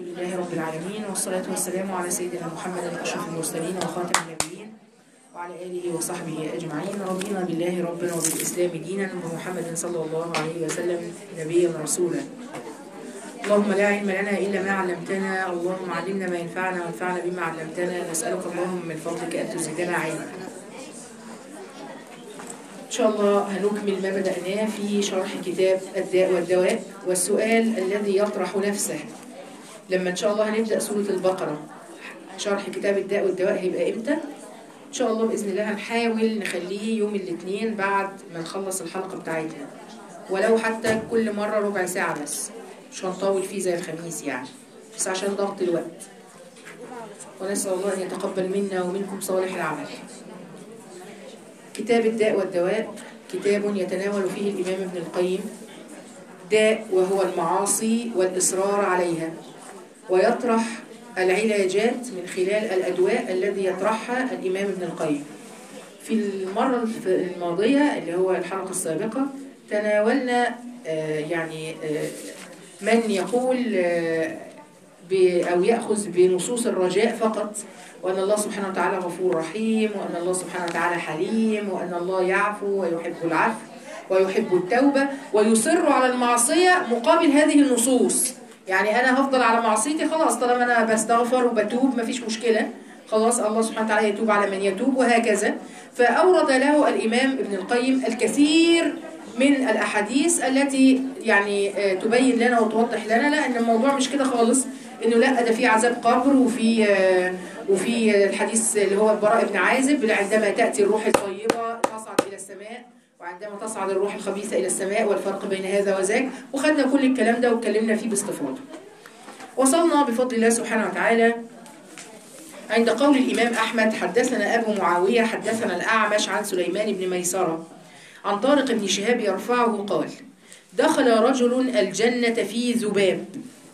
لله رب العالمين والصلاة والسلام على سيدنا محمد أشرف المرسلين وخاتم النبيين وعلى آله وصحبه أجمعين رضينا بالله ربنا وبالإسلام دينا ومحمد صلى الله عليه وسلم نبيا رسولا اللهم لا علم لنا إلا ما علمتنا اللهم علمنا ما ينفعنا وانفعنا بما علمتنا نسألك اللهم من فضلك أن تزيدنا علما إن شاء الله هنكمل ما بدأناه في شرح كتاب الداء والدواء والسؤال الذي يطرح نفسه لما إن شاء الله هنبدأ سورة البقرة شرح كتاب الداء والدواء هيبقى إمتى؟ إن شاء الله بإذن الله هنحاول نخليه يوم الاثنين بعد ما نخلص الحلقة بتاعتنا ولو حتى كل مرة ربع ساعة بس مش هنطول فيه زي الخميس يعني بس عشان ضغط الوقت ونسأل الله أن يتقبل منا ومنكم صالح العمل كتاب الداء والدواء كتاب يتناول فيه الإمام ابن القيم داء وهو المعاصي والإصرار عليها ويطرح العلاجات من خلال الأدواء الذي يطرحها الإمام ابن القيم في المرة الماضية اللي هو الحلقة السابقة تناولنا آه يعني آه من يقول آه أو يأخذ بنصوص الرجاء فقط وأن الله سبحانه وتعالى غفور رحيم وأن الله سبحانه وتعالى حليم وأن الله يعفو ويحب العفو ويحب التوبة ويصر على المعصية مقابل هذه النصوص يعني أنا هفضل على معصيتي خلاص طالما أنا بستغفر وبتوب مفيش مشكلة خلاص الله سبحانه وتعالى يتوب على من يتوب وهكذا فأورد له الإمام ابن القيم الكثير من الأحاديث التي يعني تبين لنا وتوضح لنا لا أن الموضوع مش كده خالص انه لا ده في عذاب قبر وفي وفي الحديث اللي هو البراء بن عازب عندما تاتي الروح الطيبه تصعد الى السماء وعندما تصعد الروح الخبيثه الى السماء والفرق بين هذا وذاك وخدنا كل الكلام ده واتكلمنا فيه باستفاضه. وصلنا بفضل الله سبحانه وتعالى عند قول الامام احمد حدثنا ابو معاويه حدثنا الاعمش عن سليمان بن ميسره عن طارق بن شهاب يرفعه قال دخل رجل الجنه في ذباب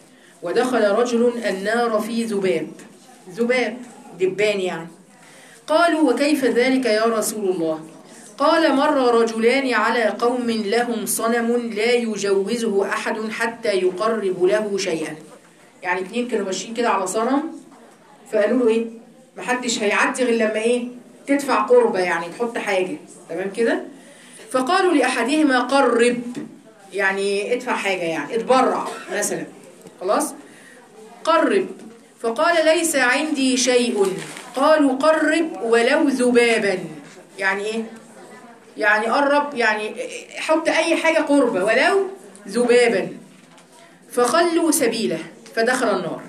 ودخل رجل النار في ذباب ذباب دبان يعني قالوا وكيف ذلك يا رسول الله قال مر رجلان على قوم لهم صنم لا يجوزه أحد حتى يقرب له شيئا يعني اتنين كانوا ماشيين كده على صنم فقالوا له ايه محدش هيعدي غير لما ايه تدفع قربة يعني تحط حاجة تمام كده فقالوا لأحدهما قرب يعني ادفع حاجة يعني اتبرع مثلا خلاص قرب فقال ليس عندي شيء قالوا قرب ولو ذبابا يعني ايه يعني قرب يعني حط اي حاجة قربة ولو ذبابا فخلوا سبيله فدخل النار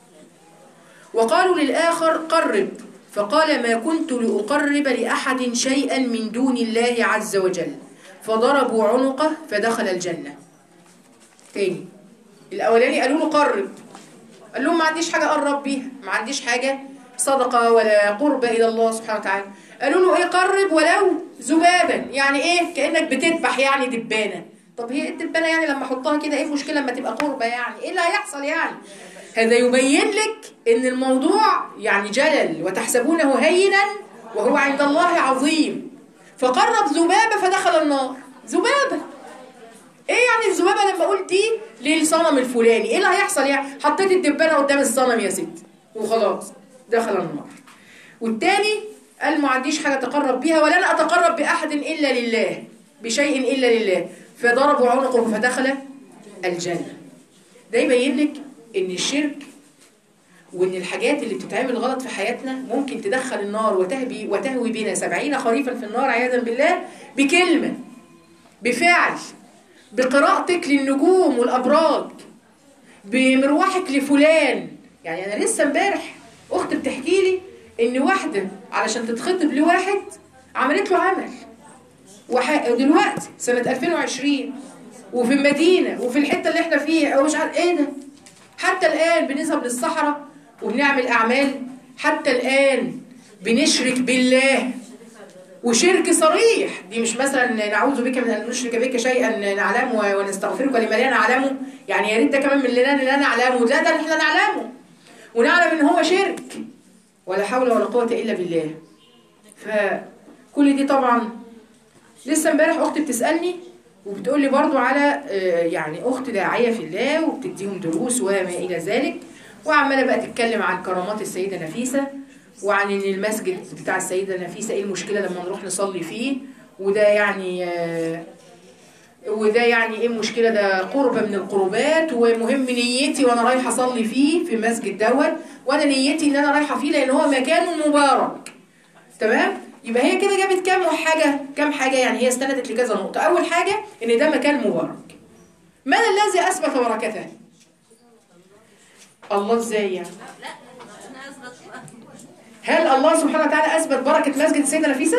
وقالوا للآخر قرب فقال ما كنت لأقرب لأحد شيئا من دون الله عز وجل فضربوا عنقه فدخل الجنة تاني الاولاني قالوا له قرب قال لهم ما عنديش حاجه اقرب بيها ما عنديش حاجه صدقه ولا قرب الى الله سبحانه وتعالى قالوا له ايه قرب ولو ذبابا يعني ايه كانك بتذبح يعني دبانه طب هي الدبانه يعني لما احطها كده ايه المشكله لما تبقى قربه يعني ايه اللي هيحصل يعني هذا يبين لك ان الموضوع يعني جلل وتحسبونه هينا وهو عند الله عظيم فقرب ذبابه فدخل النار ذبابه ايه يعني الذبابه لما قلت دي للصنم الفلاني ايه اللي هيحصل يعني حطيت الدبانه قدام الصنم يا ست وخلاص دخل النار والتاني قال ما عنديش حاجه اتقرب بيها ولا انا اتقرب باحد الا لله بشيء الا لله فضربوا عنقه فدخل الجنه ده يبين لك ان الشرك وان الحاجات اللي بتتعمل غلط في حياتنا ممكن تدخل النار وتهبي وتهوي بنا سبعين خريفا في النار عياذا بالله بكلمه بفعل بقراءتك للنجوم والأبراج بمروحك لفلان يعني أنا لسه امبارح أخت بتحكي لي إن واحدة علشان تتخطب لواحد عملت له عمل ودلوقتي سنة 2020 وفي المدينة وفي الحتة اللي احنا فيها أو مش عارف إيه ده حتى الآن بنذهب للصحراء وبنعمل أعمال حتى الآن بنشرك بالله وشرك صريح دي مش مثلا نعوذ بك من ان نشرك بك شيئا نعلمه ونستغفرك لما لا نعلمه يعني يا ريت ده كمان من اللي لا نعلمه لا ده احنا نعلمه ونعلم ان هو شرك ولا حول ولا قوه الا بالله فكل دي طبعا لسه امبارح اختي بتسالني وبتقول لي برضو على يعني اخت داعيه في الله وبتديهم دروس وما الى ذلك وعماله بقى تتكلم عن كرامات السيده نفيسه وعن ان المسجد بتاع السيده نفيسه ايه المشكله لما نروح نصلي فيه وده يعني آه، وده يعني ايه المشكله ده قربة من القربات ومهم نيتي وانا رايحه اصلي فيه في المسجد دوت وانا نيتي ان انا رايحه فيه لان هو مكان مبارك تمام يبقى هي كده جابت كام حاجه كام حاجه يعني هي استندت لكذا نقطه اول حاجه ان ده مكان مبارك من الذي اثبت بركته الله ازاي يعني هل الله سبحانه وتعالى اثبت بركه مسجد السيده نفيسه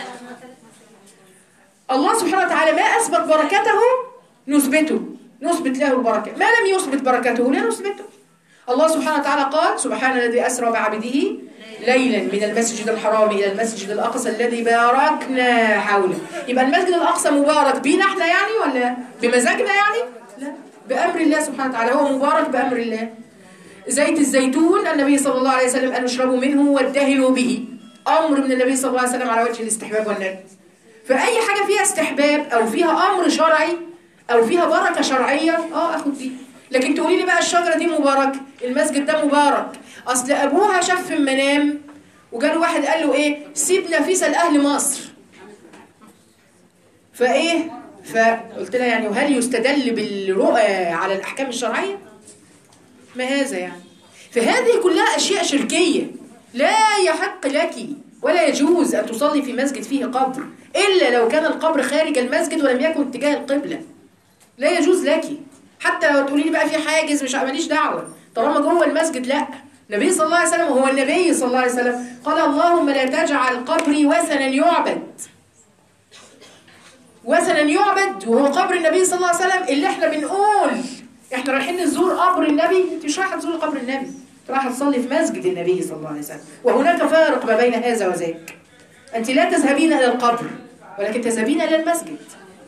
الله سبحانه وتعالى ما أثبت بركته نثبته نثبت له البركة ما لم يثبت بركته لا نثبته الله سبحانه وتعالى قال سبحان الذي أسرى بعبده ليلا من المسجد الحرام إلى المسجد الأقصى الذي باركنا حوله يبقى المسجد الأقصى مبارك بينا احنا يعني ولا بمزاجنا يعني لا بأمر الله سبحانه وتعالى هو مبارك بأمر الله زيت الزيتون النبي صلى الله عليه وسلم قال اشربوا منه وادهنوا به أمر من النبي صلى الله عليه وسلم على وجه الاستحباب والندب فأي حاجة فيها استحباب أو فيها أمر شرعي أو فيها بركة شرعية اه أخد دي لكن تقولي لي بقى الشجرة دي مبارك المسجد ده مبارك أصل أبوها شاف في المنام وجاله واحد قال له إيه سيب نفيسة لأهل مصر فإيه فقلت لها يعني وهل يستدل بالرؤى على الأحكام الشرعية ما هذا يعني فهذه كلها أشياء شركية لا يحق لك ولا يجوز أن تصلي في مسجد فيه قبر إلا لو كان القبر خارج المسجد ولم يكن اتجاه القبلة لا يجوز لك حتى لو تقولي لي بقى في حاجز مش ماليش دعوة طالما جوه المسجد لا النبي صلى الله عليه وسلم وهو النبي صلى الله عليه وسلم قال اللهم لا تجعل قبري وثنا يعبد وثنا يعبد وهو قبر النبي صلى الله عليه وسلم اللي احنا بنقول احنا رايحين نزور قبر النبي انت مش رايحه تزوري قبر النبي رايحه تصلي في مسجد النبي صلى الله عليه وسلم وهناك فارق ما بين هذا وذاك انت لا تذهبين الى القبر ولكن تذهبين الى المسجد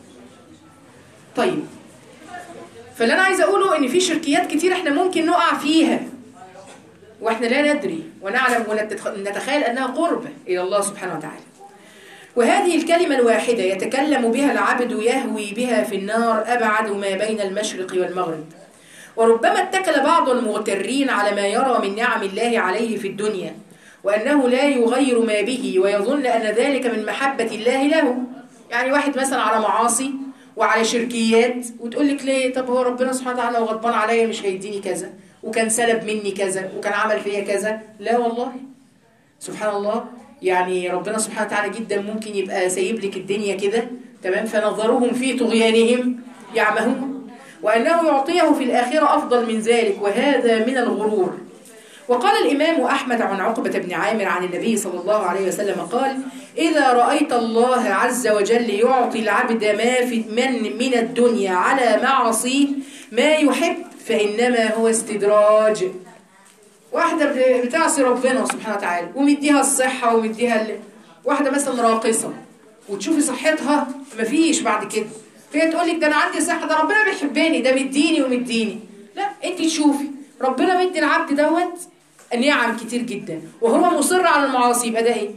طيب فاللي انا عايزه اقوله ان في شركيات كتير احنا ممكن نقع فيها واحنا لا ندري ونعلم ونتخيل انها قربة الى الله سبحانه وتعالى وهذه الكلمة الواحدة يتكلم بها العبد يهوي بها في النار أبعد ما بين المشرق والمغرب وربما اتكل بعض المغترين على ما يرى من نعم الله عليه في الدنيا وأنه لا يغير ما به ويظن أن ذلك من محبة الله له يعني واحد مثلا على معاصي وعلى شركيات وتقول لك ليه طب هو ربنا سبحانه وتعالى لو غضبان عليا مش هيديني كذا وكان سلب مني كذا وكان عمل فيا كذا لا والله سبحان الله يعني ربنا سبحانه وتعالى جدا ممكن يبقى سايب لك الدنيا كده تمام فنظرهم في طغيانهم يعمهون وأنه يعطيه في الآخرة أفضل من ذلك وهذا من الغرور وقال الإمام أحمد عن عقبة بن عامر عن النبي صلى الله عليه وسلم قال إذا رأيت الله عز وجل يعطي العبد ما في من من الدنيا على معصيه ما يحب فإنما هو استدراج واحدة بتعصي ربنا سبحانه وتعالى ومديها الصحة ومديها ال... واحدة مثلا راقصة وتشوفي صحتها مفيش بعد كده فهي تقول لك ده أنا عندي صحة ده ربنا بيحبني ده مديني ومديني لا أنت تشوفي ربنا مدي العبد دوت نعم كتير جدا وهو مصر على المعاصي يبقى ده ايه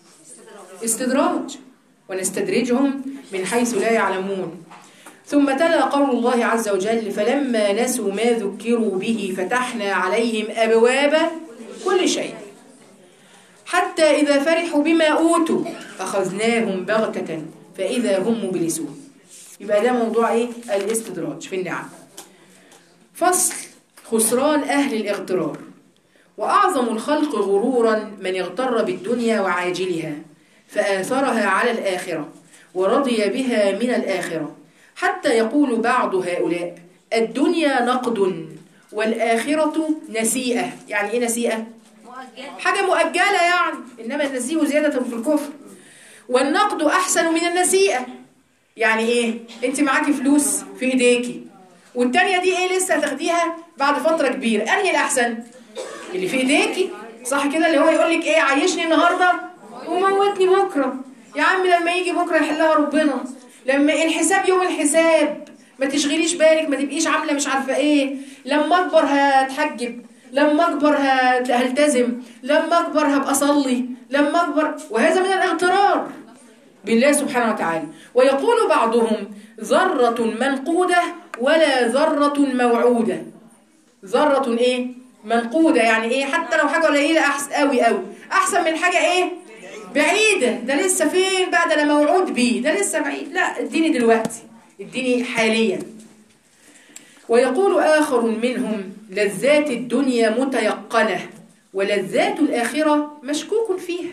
استدراج ونستدرجهم من حيث لا يعلمون ثم تلا قول الله عز وجل فلما نسوا ما ذكروا به فتحنا عليهم أبواب كل شيء حتى إذا فرحوا بما أوتوا أخذناهم بغتة فإذا هم مبلسون يبقى ده موضوع إيه؟ الاستدراج في النعم فصل خسران أهل الاغترار وأعظم الخلق غرورا من اغتر بالدنيا وعاجلها فآثرها على الآخرة ورضي بها من الآخرة حتى يقول بعض هؤلاء الدنيا نقد والآخرة نسيئة يعني إيه نسيئة؟ حاجة مؤجلة يعني إنما النسيء زيادة في الكفر والنقد أحسن من النسيئة يعني إيه؟ أنت معاكي فلوس في إيديكي والتانية دي إيه لسه هتاخديها بعد فترة كبيرة أنهي الأحسن؟ اللي في إيديكي صح كده اللي هو يقول لك إيه عيشني النهاردة وموتني بكرة يا عم لما يجي بكرة يحلها ربنا لما الحساب يوم الحساب ما تشغليش بالك ما تبقيش عامله مش عارفه ايه لما اكبر هتحجب لما اكبر هلتزم لما اكبر هبقى اصلي لما اكبر وهذا من الاغترار بالله سبحانه وتعالى ويقول بعضهم ذرة منقودة ولا ذرة موعودة ذرة ايه منقودة يعني ايه حتى لو حاجة قليلة احسن قوي قوي احسن من حاجة ايه بعيدة ده لسه فين بقى ده انا موعود بيه ده لسه بعيد لا اديني دلوقتي اديني حاليا ويقول آخر منهم لذات الدنيا متيقنة ولذات الآخرة مشكوك فيها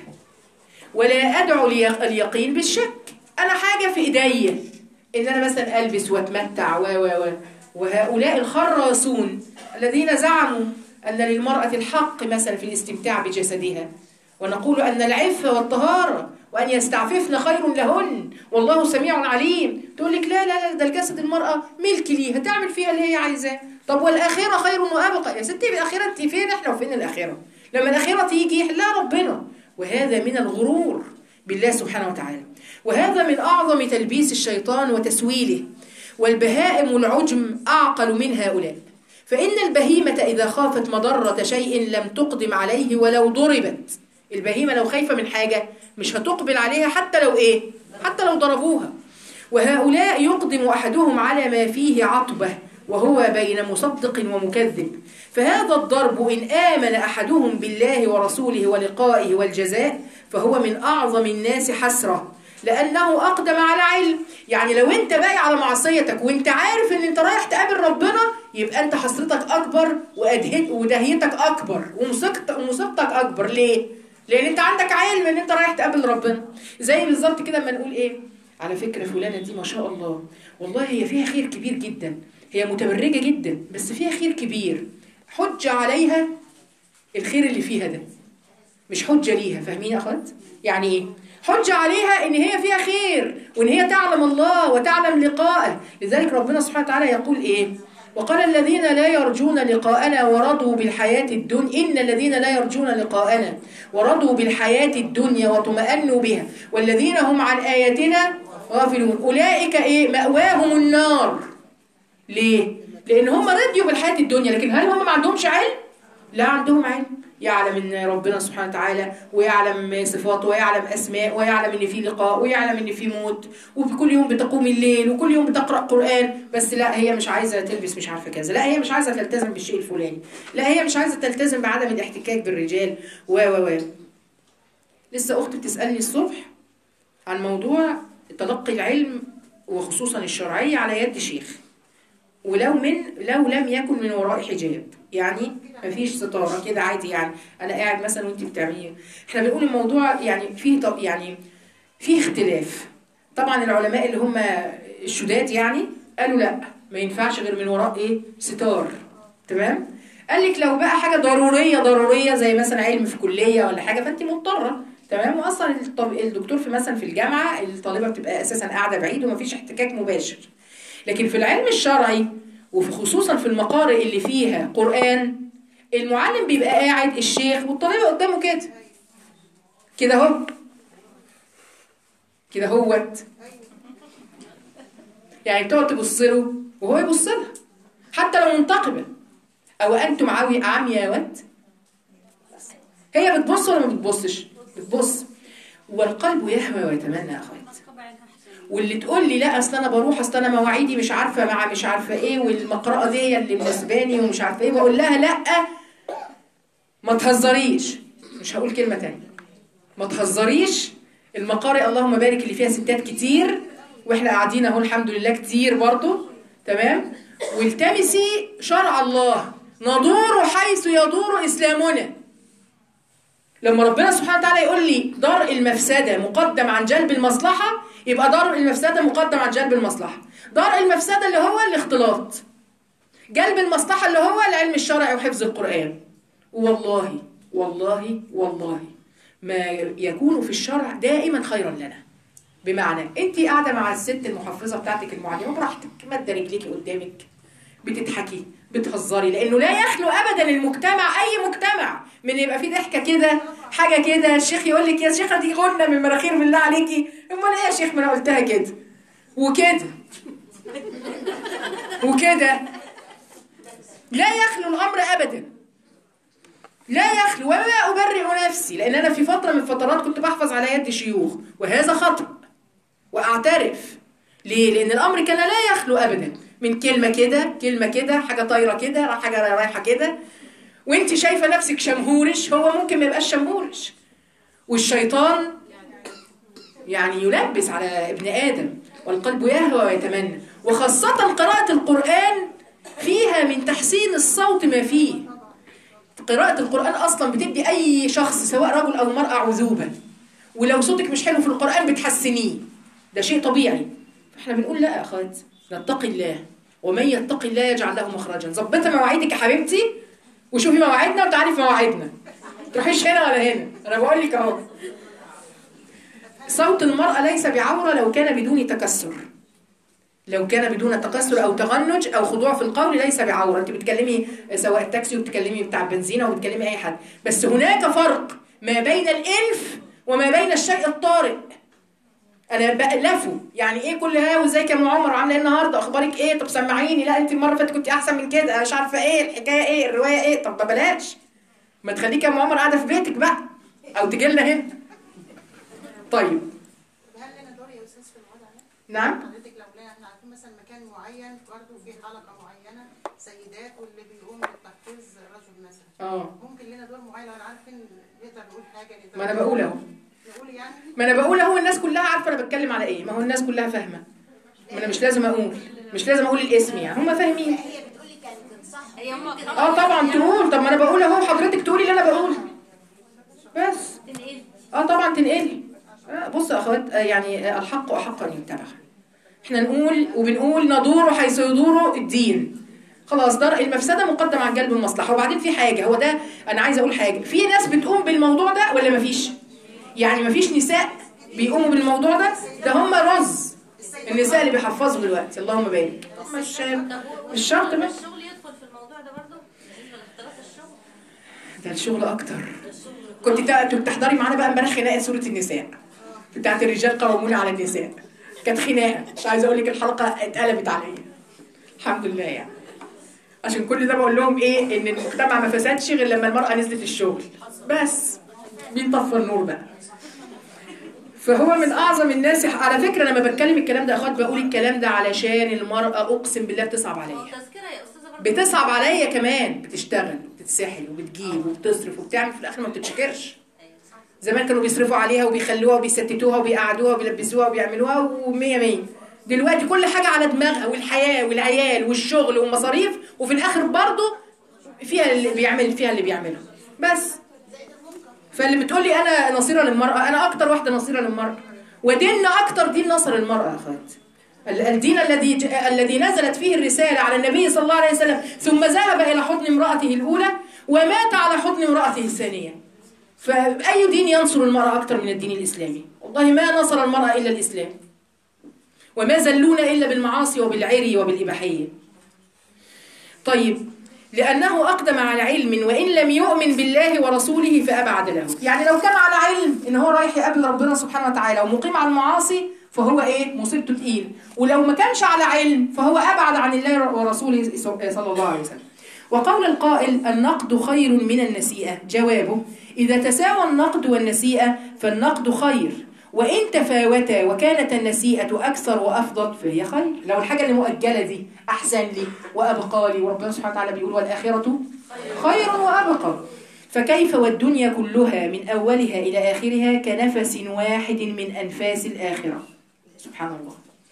ولا أدعو اليقين بالشك أنا حاجة في إيديا إن أنا مثلا ألبس وأتمتع و و و وهؤلاء الخراصون الذين زعموا أن للمرأة الحق مثلا في الاستمتاع بجسدها ونقول أن العفة والطهارة وأن يستعففن خير لهن والله سميع عليم تقول لك لا لا لا ده الجسد المرأة ملك ليها تعمل فيها اللي هي عايزاه طب والآخرة خير وأبقى يا ستي الآخرة أنت فين إحنا وفين الآخرة لما الآخرة تيجي يحلها ربنا وهذا من الغرور بالله سبحانه وتعالى وهذا من أعظم تلبيس الشيطان وتسويله والبهائم والعجم أعقل من هؤلاء فإن البهيمة إذا خافت مضرة شيء لم تقدم عليه ولو ضربت البهيمة لو خايفة من حاجة مش هتقبل عليها حتى لو إيه حتى لو ضربوها وهؤلاء يقدم أحدهم على ما فيه عطبة وهو بين مصدق ومكذب فهذا الضرب إن آمن أحدهم بالله ورسوله ولقائه والجزاء فهو من أعظم الناس حسرة لأنه أقدم على علم يعني لو أنت باقي على معصيتك وأنت عارف أن أنت رايح تقابل ربنا يبقى أنت حسرتك أكبر ودهيتك أكبر ومصيبتك أكبر ليه؟ لأن أنت عندك علم أن أنت رايح تقابل ربنا زي بالظبط كده لما نقول إيه؟ على فكرة فلانة دي ما شاء الله والله هي فيها خير كبير جدا هي متبرجة جدا بس فيها خير كبير حجة عليها الخير اللي فيها ده مش حجة ليها فاهمين يا أخوات؟ يعني إيه؟ حجة عليها إن هي فيها خير وإن هي تعلم الله وتعلم لقاءه لذلك ربنا سبحانه وتعالى يقول إيه؟ وقال الذين لا يرجون لقاءنا ورضوا بالحياة الدنيا إن الذين لا يرجون لقاءنا ورضوا بالحياة الدنيا وطمأنوا بها والذين هم عن آياتنا غافلون أولئك إيه مأواهم النار ليه؟ لأن هم رضيوا بالحياة الدنيا لكن هل هم ما عندهمش علم؟ لا عندهم علم يعلم ان ربنا سبحانه وتعالى ويعلم صفاته ويعلم اسماء ويعلم ان في لقاء ويعلم ان في موت وكل يوم بتقوم الليل وكل يوم بتقرا قران بس لا هي مش عايزه تلبس مش عارفه كذا لا هي مش عايزه تلتزم بالشيء الفلاني لا هي مش عايزه تلتزم بعدم الاحتكاك بالرجال و و و لسه اختي بتسالني الصبح عن موضوع تلقي العلم وخصوصا الشرعي على يد شيخ ولو من لو لم يكن من وراء حجاب يعني مفيش ستاره كده عادي يعني انا قاعد مثلا وانت بتعملي احنا بنقول الموضوع يعني فيه طب يعني فيه اختلاف طبعا العلماء اللي هم الشداد يعني قالوا لا ما ينفعش غير من وراء ايه ستار تمام قال لك لو بقى حاجه ضروريه ضروريه زي مثلا علم في كليه ولا حاجه فانت مضطره تمام واصلا الدكتور في مثلا في الجامعه الطالبه بتبقى اساسا قاعده بعيد ومفيش احتكاك مباشر لكن في العلم الشرعي وخصوصا في المقارئ اللي فيها قرآن المعلم بيبقى قاعد الشيخ والطالبة قدامه كده كده اهو كده هوت يعني بتقعد تبص له وهو يبص لها حتى لو منتقبة أو أنتم عاوي عمياوات هي بتبص ولا ما بتبصش؟ بتبص والقلب يهوى ويتمنى يا أخوات واللي تقول لي لا اصل انا بروح اصل انا مواعيدي مش عارفه مع مش عارفه ايه والمقرأه دي اللي مناسباني ومش عارفه ايه بقول لها لا ما تهزريش مش هقول كلمه تانية ما تهزريش المقارئ اللهم بارك اللي فيها ستات كتير واحنا قاعدين اهو الحمد لله كتير برضو تمام والتمسي شرع الله ندور حيث يدور اسلامنا لما ربنا سبحانه وتعالى يقول لي درء المفسده مقدم عن جلب المصلحه يبقى درء المفسده مقدم عن جلب المصلحه درء المفسده اللي هو الاختلاط جلب المصلحه اللي هو العلم الشرعي وحفظ القران والله والله والله ما يكون في الشرع دائما خيرا لنا بمعنى انت قاعده مع الست المحفظه بتاعتك المعلمه براحتك ماده رجليكي قدامك بتضحكي بتهزري لانه لا يخلو ابدا المجتمع اي مجتمع من يبقى في ضحكه كده حاجه كده الشيخ يقول لك يا شيخه دي غنه من مناخير بالله عليكي امال ايه يا شيخ ما انا قلتها كده وكده وكده لا يخلو الامر ابدا لا يخلو وما ابرئ نفسي لان انا في فتره من الفترات كنت بحفظ على يد شيوخ وهذا خطا واعترف ليه لان الامر كان لا يخلو ابدا من كلمه كده كلمه كده حاجه طايره كده حاجه رايحه كده وانت شايفه نفسك شمهورش هو ممكن ما يبقاش شمهورش والشيطان يعني يلبس على ابن ادم والقلب يهوى ويتمنى وخاصه قراءه القران فيها من تحسين الصوت ما فيه قراءة القرآن أصلا بتدي أي شخص سواء رجل أو مرأة عذوبة ولو صوتك مش حلو في القرآن بتحسنيه ده شيء طبيعي احنا بنقول لا يا أخوات نتقي الله ومن يتق الله يجعل له مخرجا ظبطي مواعيدك يا حبيبتي وشوفي مواعيدنا وتعالي في مواعيدنا تروحيش هنا ولا هنا انا بقول لك اهو صوت المرأة ليس بعورة لو كان بدون تكسر لو كان بدون تكسر او تغنج او خضوع في القول ليس بعوره انت بتكلمي سواء التاكسي وبتكلمي بتاع البنزينه وبتكلمي اي حد بس هناك فرق ما بين الالف وما بين الشيء الطارئ انا بألفه يعني ايه كل ها وازيك يا ام عمر عامله ايه النهارده اخبارك ايه طب سمعيني لا انت المره اللي فاتت كنت احسن من كده انا مش عارفه ايه الحكايه ايه الروايه ايه طب بلاش ما تخليك يا ام عمر قاعده في بيتك بقى او تجي لنا هنا طيب هل لنا دور يا استاذ في الوضع ده؟ نعم حضرتك لو لنا احنا عارفين مثلا مكان معين برضه في حلقه معينه سيدات واللي بيقوم بالتحفيظ رجل مثلا اه ممكن لنا دور معين لو عارفين نقدر نقول حاجه نقدر ما انا بقول اهو نقول يعني ما انا بقول اهو الناس كلها عارفه انا بتكلم على ايه ما هو الناس كلها فاهمه ما انا مش لازم اقول مش لازم اقول الاسم يعني هم فاهمين هي بتقول لي كانت صح هي هم اه طبعا تقول طب ما انا بقول اهو حضرتك تقولي اللي انا بقوله بس تنقل اه طبعا تنقلي آه بص يا اخوات آه يعني آه الحق احق ان يتبع احنا نقول وبنقول ندور حيث يدور الدين خلاص درء المفسده مقدم عن جلب المصلحه وبعدين في حاجه هو ده انا عايزه اقول حاجه في ناس بتقوم بالموضوع ده ولا مفيش يعني مفيش نساء بيقوموا بالموضوع ده ده هم رز النساء اللي بيحفظوا دلوقتي اللهم بارك مش مش شرط بس الشغل يدخل في الموضوع ده برضه بالنسبه لاختلاط الشغل ده الشغل اكتر كنت تا- كنت بتحضري معانا بقى امبارح خناقه سوره النساء بتاعت الرجال قوامون على النساء كانت خناقه مش عايزه اقول لك الحلقه اتقلبت عليا الحمد لله يعني عشان كل ده بقول لهم ايه ان المجتمع ما فسدش غير لما المراه نزلت الشغل بس مين طفى النور بقى فهو من اعظم الناس على فكره لما بتكلم الكلام ده يا اخوات بقول الكلام ده علشان المراه اقسم بالله بتصعب عليا تذكره يا استاذه برضه بتصعب عليا كمان بتشتغل وبتتسحل وبتجيب وبتصرف وبتعمل في الاخر ما بتتشكرش زمان كانوا بيصرفوا عليها وبيخلوها وبيستتوها وبيقعدوها وبيلبسوها وبيعملوها ومية مية دلوقتي كل حاجة على دماغها والحياة والعيال والشغل والمصاريف وفي الآخر برضه فيها اللي بيعمل فيها اللي بيعمله بس فاللي بتقولي أنا نصيرة للمرأة أنا أكتر واحدة نصيرة للمرأة وديننا أكتر دين نصر المرأة يا أخوات ال- الدين الذي ج- الذي نزلت فيه الرسالة على النبي صلى الله عليه وسلم ثم ذهب إلى حضن امرأته الأولى ومات على حضن امرأته الثانية فأي دين ينصر المرأة أكثر من الدين الإسلامي والله ما نصر المرأة إلا الإسلام وما زلونا إلا بالمعاصي وبالعري وبالإباحية طيب لأنه أقدم على علم وإن لم يؤمن بالله ورسوله فأبعد له يعني لو كان على علم إن هو رايح يقابل ربنا سبحانه وتعالى ومقيم على المعاصي فهو إيه مصيبته تقيل ولو ما كانش على علم فهو أبعد عن الله ورسوله صلى الله عليه وسلم وقول القائل النقد خير من النسيئة جوابه إذا تساوى النقد والنسيئة فالنقد خير وإن تفاوتا وكانت النسيئة أكثر وأفضل فهي خير لو الحاجة اللي مؤجلة دي أحسن لي وأبقى لي وربنا سبحانه وتعالى بيقول والآخرة خير وأبقى فكيف والدنيا كلها من أولها إلى آخرها كنفس واحد من أنفاس الآخرة سبحان الله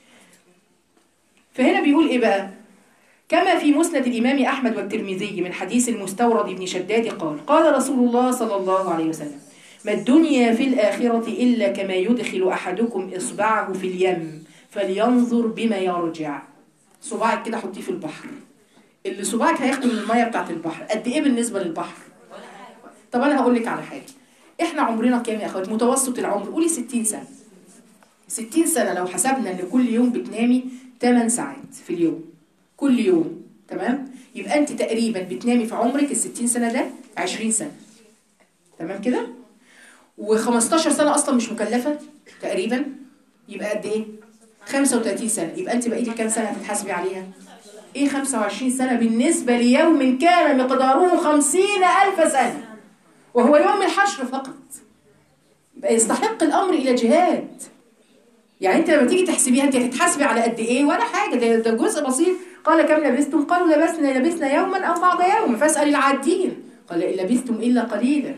فهنا بيقول إيه بقى كما في مسند الإمام أحمد والترمذي من حديث المستورد بن شداد قال قال رسول الله صلى الله عليه وسلم ما الدنيا في الآخرة إلا كما يدخل أحدكم إصبعه في اليم فلينظر بما يرجع صباعك كده حطيه في البحر اللي صباعك هياخده من المية بتاعت البحر قد إيه بالنسبة للبحر طب أنا هقول لك على حاجة إحنا عمرنا كام يا أخوات متوسط العمر قولي 60 سنة 60 سنة لو حسبنا إن كل يوم بتنامي 8 ساعات في اليوم كل يوم تمام يبقى انت تقريبا بتنامي في عمرك ال 60 سنه ده 20 سنه تمام كده و15 سنه اصلا مش مكلفه تقريبا يبقى قد ايه 35 سنه يبقى انت بقيتي كام سنه هتتحاسبي عليها ايه 25 سنه بالنسبه ليوم كان مقداره 50 الف سنه وهو يوم الحشر فقط يبقى يستحق الامر الى جهاد يعني انت لما تيجي تحسبيها انت هتتحاسبي على قد ايه ولا حاجه ده, ده جزء بسيط قال كم لبستم قالوا لبسنا لبسنا يوما او بعض يوم فاسال العادين قال إن لبثتم إلا قليلا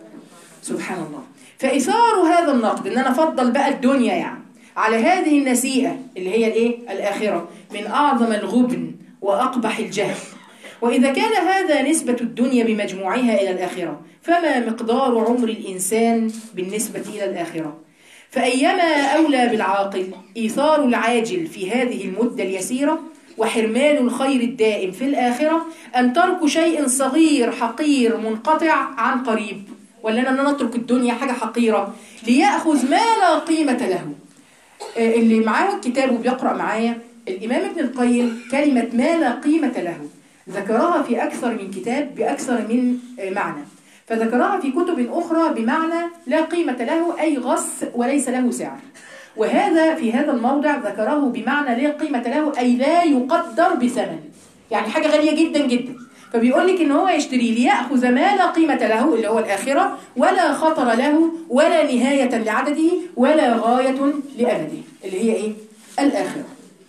سبحان الله فإثار هذا النقد إن أنا أفضل بقى الدنيا يعني على هذه النسيئة اللي هي الإيه؟ الآخرة من أعظم الغبن وأقبح الجهل وإذا كان هذا نسبة الدنيا بمجموعها إلى الآخرة فما مقدار عمر الإنسان بالنسبة إلى الآخرة فأيما أولى بالعاقل إيثار العاجل في هذه المدة اليسيرة وحرمان الخير الدائم في الآخرة أم ترك شيء صغير حقير منقطع عن قريب ولا أنا نترك الدنيا حاجة حقيرة ليأخذ ما لا قيمة له آه، اللي معاه الكتاب وبيقرأ معايا الإمام ابن القيم كلمة ما لا قيمة له ذكرها في أكثر من كتاب بأكثر من آه، معنى فذكرها في كتب أخرى بمعنى لا قيمة له أي غص وليس له سعر وهذا في هذا الموضع ذكره بمعنى لا قيمة له أي لا يقدر بثمن يعني حاجة غالية جدا جدا فبيقول لك ان هو يشتري ليأخذ ما لا قيمة له اللي هو الآخرة ولا خطر له ولا نهاية لعدده ولا غاية لأبده اللي هي ايه؟ الآخرة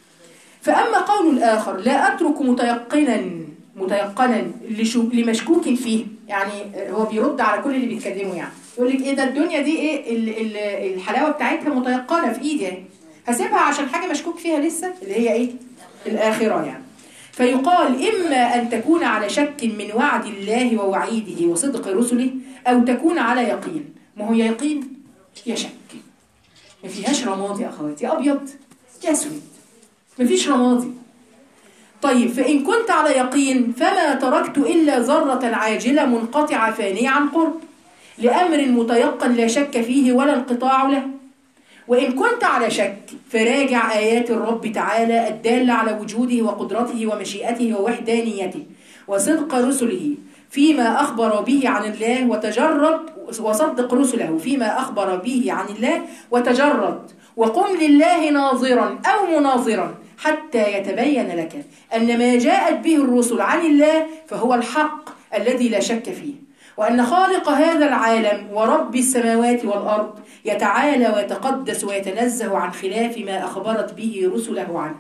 فأما قول الآخر لا أترك متيقنا متيقنا لشو- لمشكوك فيه يعني هو بيرد على كل اللي بيتكلموا يعني يقول لك ايه ده الدنيا دي ايه ال- ال- الحلاوه بتاعتها متيقنه في ايدي اهي هسيبها عشان حاجه مشكوك فيها لسه اللي هي ايه الاخره يعني فيقال اما ان تكون على شك من وعد الله ووعيده وصدق رسله او تكون على يقين ما هو يا يقين يا شك ما فيهاش رمادي يا اخواتي يا ابيض يا اسود ما فيش رمادي طيب فإن كنت على يقين فما تركت إلا ذرة عاجلة منقطعة فانية عن قرب لأمر متيقن لا شك فيه ولا انقطاع له وإن كنت على شك فراجع آيات الرب تعالى الدالة على وجوده وقدرته ومشيئته ووحدانيته وصدق رسله فيما أخبر به عن الله وتجرد وصدق رسله فيما أخبر به عن الله وتجرد وقم لله ناظرا أو مناظرا حتى يتبين لك أن ما جاءت به الرسل عن الله فهو الحق الذي لا شك فيه وأن خالق هذا العالم ورب السماوات والأرض يتعالى ويتقدس ويتنزه عن خلاف ما أخبرت به رسله عنه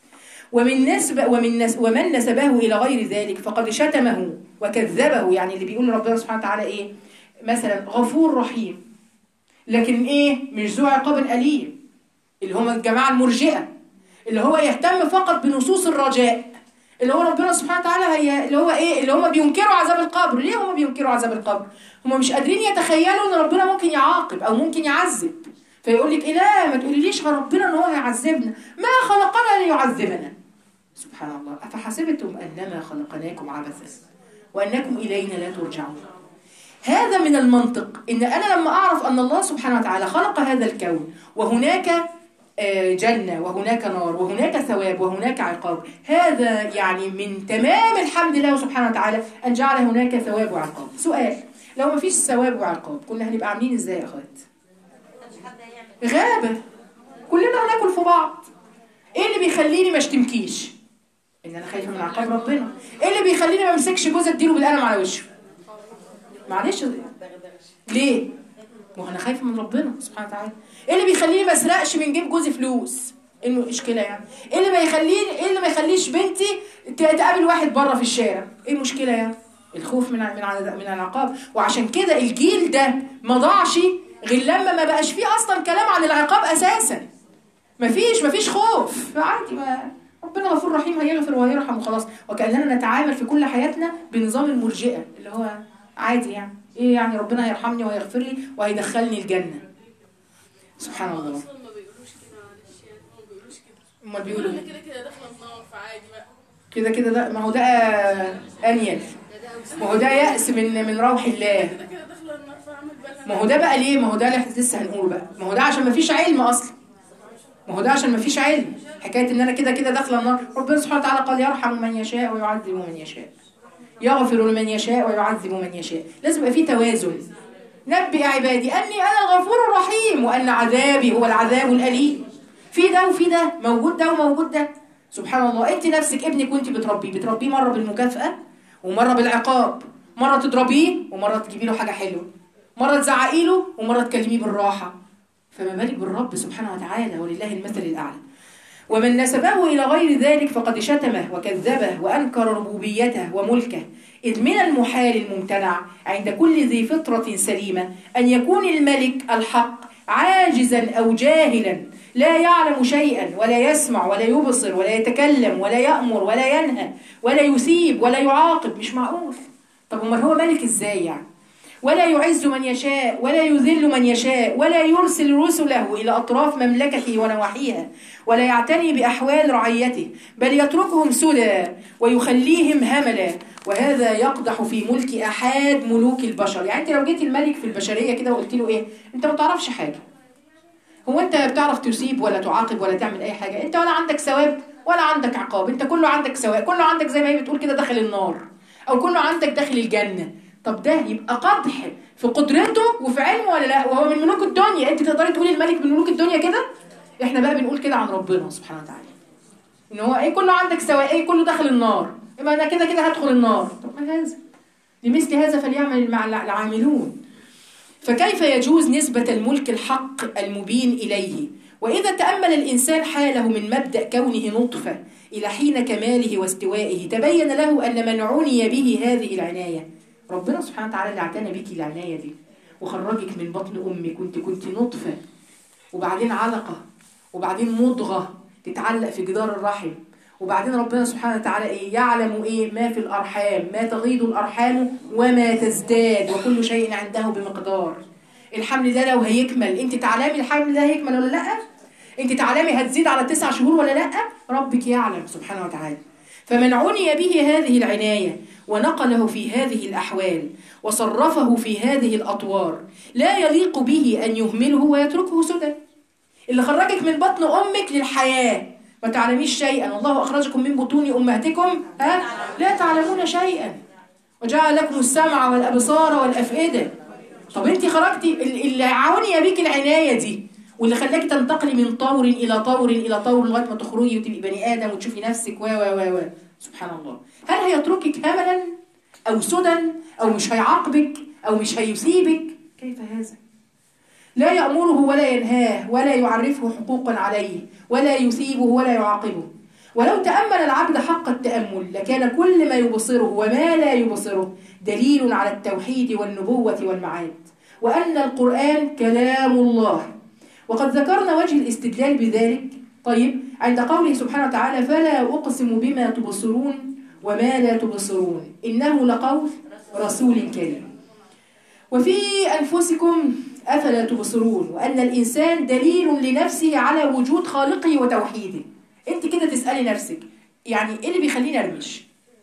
ومن نسب ومن نس ومن نسبه إلى غير ذلك فقد شتمه وكذبه يعني اللي بيقول ربنا سبحانه وتعالى إيه مثلا غفور رحيم لكن إيه مش ذو عقاب أليم اللي هم الجماعة المرجئة اللي هو يهتم فقط بنصوص الرجاء اللي هو ربنا سبحانه وتعالى هي اللي هو ايه اللي هم بينكروا عذاب القبر ليه هم بينكروا عذاب القبر هم مش قادرين يتخيلوا ان ربنا ممكن يعاقب او ممكن يعذب فيقول لك إيه لا ما تقوليليش ربنا ان هو هيعذبنا ما خلقنا ليعذبنا سبحان الله افحسبتم انما خلقناكم عبثا وانكم الينا لا ترجعون هذا من المنطق ان انا لما اعرف ان الله سبحانه وتعالى خلق هذا الكون وهناك آه، جنة وهناك نار وهناك ثواب وهناك عقاب هذا يعني من تمام الحمد لله سبحانه وتعالى أن جعل هناك ثواب وعقاب سؤال لو ما فيش ثواب وعقاب كنا هنبقى عاملين ازاي يا اخوات مش حد هيعمل غابة كلنا هناكل في بعض ايه اللي بيخليني ما اشتمكيش ان انا خايفه من عقاب ربنا ايه اللي بيخليني ما امسكش جوز اديله بالقلم على وشه معلش ليه ما هو انا خايفه من ربنا سبحانه وتعالى ايه اللي بيخليني ما اسرقش من جيب جوزي فلوس انه اشكله يعني ايه اللي ما يخليني ايه اللي ما يخليش بنتي ت- تقابل واحد بره في الشارع ايه المشكله يعني الخوف من من ع- من العقاب وعشان كده الجيل ده ما ضاعش غير لما ما بقاش فيه اصلا كلام عن العقاب اساسا مفيش مفيش خوف عادي ما ربنا غفور رحيم هيغفر وهيرحم وخلاص وكأننا نتعامل في كل حياتنا بنظام المرجئة اللي هو عادي يعني ايه يعني ربنا هيرحمني وهيغفر لي وهيدخلني الجنة سبحان الله اصلا ما بيقولوش كده معلش يعني ما بيقولوش كده امال بيقولوا بيقولوا انا كده كده داخله النار فعادي بقى كده كده ده ما هو ده انيل ما هو ده يأس من من روح الله كده كده داخله النار فاعمل بالها ما هو ده بقى ليه ما هو ده اللي احنا لسه هنقوله بقى ما هو ده عشان ما فيش علم اصلا ما هو ده عشان ما فيش علم حكايه ان انا كده كده داخله النار ربنا سبحانه وتعالى قال يرحم من يشاء ويعذب من يشاء يغفر لمن يشاء ويعذب من يشاء لازم يبقى في توازن نبئ عبادي اني انا الغفور الرحيم وان عذابي هو العذاب الاليم في ده وفي ده موجود ده وموجود ده سبحان الله انت نفسك ابنك وانت بتربيه بتربيه مره بالمكافاه ومره بالعقاب مره تضربيه ومره تجيبي له حاجه حلوه مره تزعقي له ومره تكلميه بالراحه فما بالك بالرب سبحانه وتعالى ولله المثل الاعلى ومن نسبه إلى غير ذلك فقد شتمه وكذبه وأنكر ربوبيته وملكه إذ من المحال الممتنع عند كل ذي فطرة سليمة أن يكون الملك الحق عاجزا أو جاهلا لا يعلم شيئا ولا يسمع ولا يبصر ولا يتكلم ولا يأمر ولا ينهى ولا يثيب ولا يعاقب مش معقول طب امال هو ملك ازاي يعني ولا يعز من يشاء ولا يذل من يشاء ولا يرسل رسله إلى أطراف مملكته ونواحيها ولا يعتني بأحوال رعيته بل يتركهم سدى ويخليهم هملا وهذا يقدح في ملك أحد ملوك البشر يعني أنت لو جيت الملك في البشرية كده وقلت له إيه أنت ما تعرفش حاجة هو أنت بتعرف تسيب ولا تعاقب ولا تعمل أي حاجة أنت ولا عندك ثواب ولا عندك عقاب أنت كله عندك سواء كله عندك زي ما هي بتقول كده داخل النار أو كله عندك داخل الجنة طب ده يبقى قدح في قدرته وفي علمه ولا لا وهو من ملوك الدنيا انت تقدري تقولي الملك من ملوك الدنيا كده احنا بقى بنقول كده عن ربنا سبحانه وتعالى ان هو ايه كله عندك سواء ايه كله داخل النار يبقى انا كده كده هدخل النار طب ما هذا لمثل هذا فليعمل مع العاملون فكيف يجوز نسبة الملك الحق المبين إليه وإذا تأمل الإنسان حاله من مبدأ كونه نطفة إلى حين كماله واستوائه تبين له أن من عني به هذه العناية ربنا سبحانه وتعالى اللي اعتنى بيكي العناية دي وخرجك من بطن أمك كنت كنت نطفة وبعدين علقة وبعدين مضغة تتعلق في جدار الرحم وبعدين ربنا سبحانه وتعالى ايه يعلم ايه ما في الارحام ما تغيض الارحام وما تزداد وكل شيء عنده بمقدار الحمل ده لو هيكمل انت تعلمي الحمل ده هيكمل ولا لا انت تعلمي هتزيد على تسع شهور ولا لا ربك يعلم سبحانه وتعالى فمن عني به هذه العناية ونقله في هذه الأحوال وصرفه في هذه الأطوار لا يليق به أن يهمله ويتركه سدى اللي خرجك من بطن أمك للحياة ما تعلميش شيئا والله أخرجكم من بطون أمهاتكم ها؟ لا تعلمون شيئا وجعل لكم السمع والأبصار والأفئدة طب انت خرجتي اللي عني بيك العناية دي واللي خلاكي تنتقلي من طور إلى طور إلى طور لغاية ما تخرجي وتبقي بني آدم وتشوفي نفسك و و و و سبحان الله هل هيتركك هملا أو سدى أو مش هيعاقبك أو مش هيسيبك كيف هذا لا يأمره ولا ينهاه ولا يعرفه حقوقا عليه ولا يثيبه ولا يعاقبه ولو تأمل العبد حق التأمل لكان كل ما يبصره وما لا يبصره دليل على التوحيد والنبوة والمعاد وأن القرآن كلام الله وقد ذكرنا وجه الاستدلال بذلك طيب عند قوله سبحانه وتعالى فلا أقسم بما تبصرون وما لا تبصرون إنه لقول رسول كريم وفي أنفسكم أفلا تبصرون وأن الإنسان دليل لنفسه على وجود خالقه وتوحيده أنت كده تسألي نفسك يعني إيه اللي بيخليني أرمش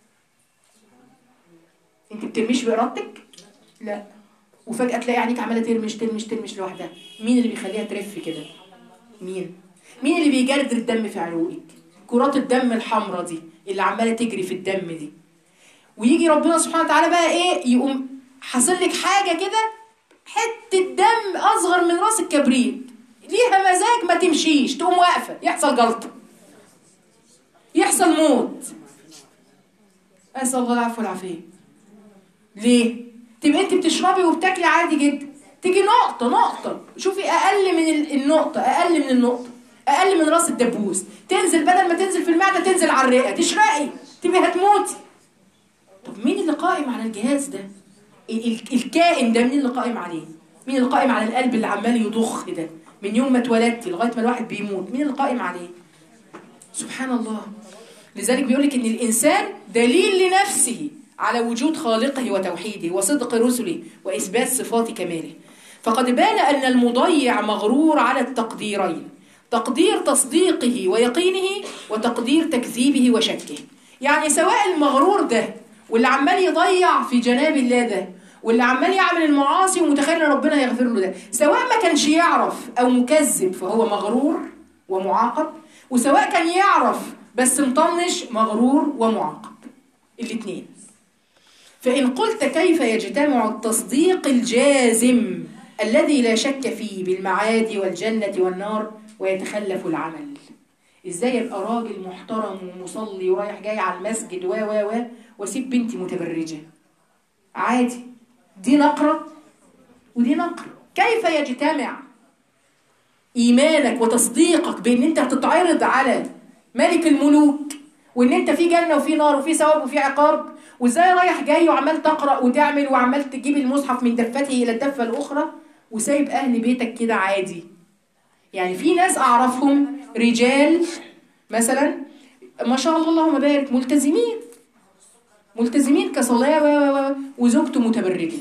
أنت بترمش بإرادتك لا وفجأة تلاقي عينيك عمالة ترمش ترمش ترمش لوحدها مين اللي بيخليها ترف كده مين مين اللي بيجرد الدم في عروقك كرات الدم الحمراء دي اللي عماله تجري في الدم دي ويجي ربنا سبحانه وتعالى بقى ايه يقوم حاصل لك حاجه كده حته دم اصغر من راس الكبريت ليها مزاج ما تمشيش تقوم واقفه يحصل جلطه يحصل موت اسال الله العفو والعافيه ليه تبقى انت بتشربي وبتاكلي عادي جدا تيجي نقطة نقطة شوفي أقل من النقطة أقل من النقطة أقل من راس الدبوس تنزل بدل ما تنزل في المعدة تنزل على الرئة تشرقي تبقي هتموتي طب مين اللي قائم على الجهاز ده الكائن ده مين اللي قائم عليه مين اللي قائم على القلب اللي عمال يضخ ده من يوم ما اتولدتي لغاية ما الواحد بيموت مين اللي قائم عليه سبحان الله لذلك بيقولك ان الإنسان دليل لنفسه على وجود خالقه وتوحيده وصدق رسله وإثبات صفات كماله فقد بان أن المضيع مغرور على التقديرين تقدير تصديقه ويقينه وتقدير تكذيبه وشكه يعني سواء المغرور ده واللي عمال يضيع في جناب الله ده واللي عمال يعمل المعاصي ومتخيل ان ربنا هيغفر له ده سواء ما كانش يعرف او مكذب فهو مغرور ومعاقب وسواء كان يعرف بس مطنش مغرور ومعاقب الاثنين فإن قلت كيف يجتمع التصديق الجازم الذي لا شك فيه بالمعاد والجنة والنار ويتخلف العمل ازاي ابقى راجل محترم ومصلي ورايح جاي على المسجد و و و واسيب بنتي متبرجة عادي دي نقرة ودي نقرة كيف يجتمع إيمانك وتصديقك بأن أنت هتتعرض على ملك الملوك وان انت في جنه وفي نار وفي ثواب وفي عقاب وازاي رايح جاي وعمال تقرا وتعمل وعمال تجيب المصحف من دفته الى الدفه الاخرى وسايب اهل بيتك كده عادي يعني في ناس اعرفهم رجال مثلا ما شاء الله اللهم بارك ملتزمين ملتزمين كصلاه و و و وزوجته متبرجه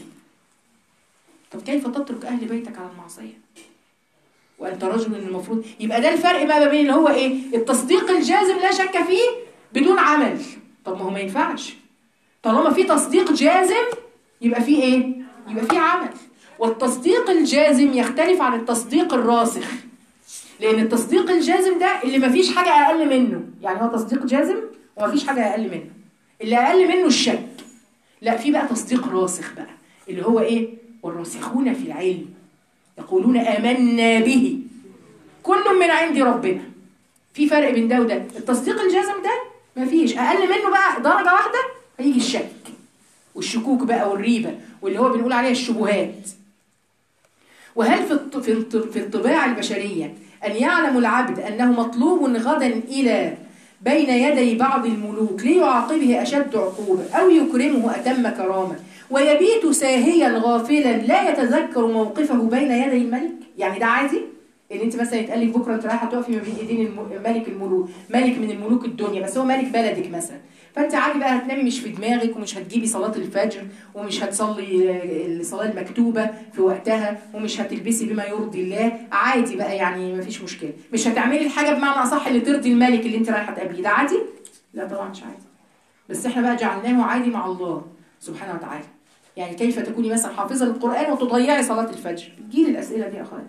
طب كيف تترك اهل بيتك على المعصيه وانت رجل المفروض يبقى ده الفرق بقى ما بين اللي هو ايه التصديق الجازم لا شك فيه بدون عمل طب ما هو ما ينفعش طالما في تصديق جازم يبقى في ايه يبقى في عمل والتصديق الجازم يختلف عن التصديق الراسخ لان التصديق الجازم ده اللي ما فيش حاجه اقل منه يعني هو تصديق جازم وما فيش حاجه اقل منه اللي اقل منه الشك لا في بقى تصديق راسخ بقى اللي هو ايه والراسخون في العلم يقولون آمنا به كل من عند ربنا في فرق بين ده وده التصديق الجازم ده مفيش أقل منه بقى درجة واحدة هيجي الشك والشكوك بقى والريبة واللي هو بنقول عليها الشبهات وهل في الط- في الط- في الطباع البشرية أن يعلم العبد أنه مطلوب غدا إلى بين يدي بعض الملوك ليعاقبه أشد عقوبة أو يكرمه أتم كرامة ويبيت ساهيا غافلا لا يتذكر موقفه بين يدي الملك يعني ده عادي ان انت مثلا يتقال لك بكره انت رايحه تقفي ما بين ايدين الم- ملك الملوك ملك من الملوك الدنيا بس هو ملك بلدك مثلا فانت عادي بقى هتنامي مش في دماغك ومش هتجيبي صلاه الفجر ومش هتصلي آه، الصلاه المكتوبه في وقتها ومش هتلبسي بما يرضي الله عادي بقى يعني مفيش مشكله مش هتعملي الحاجه بمعنى اصح اللي ترضي الملك اللي انت رايحه تقابليه ده عادي لا طبعا مش عادي بس احنا بقى جعلناه عادي مع الله سبحانه وتعالى يعني كيف تكوني مثلا حافظه للقران وتضيعي صلاه الفجر بتجيلي الاسئله دي يا اخوات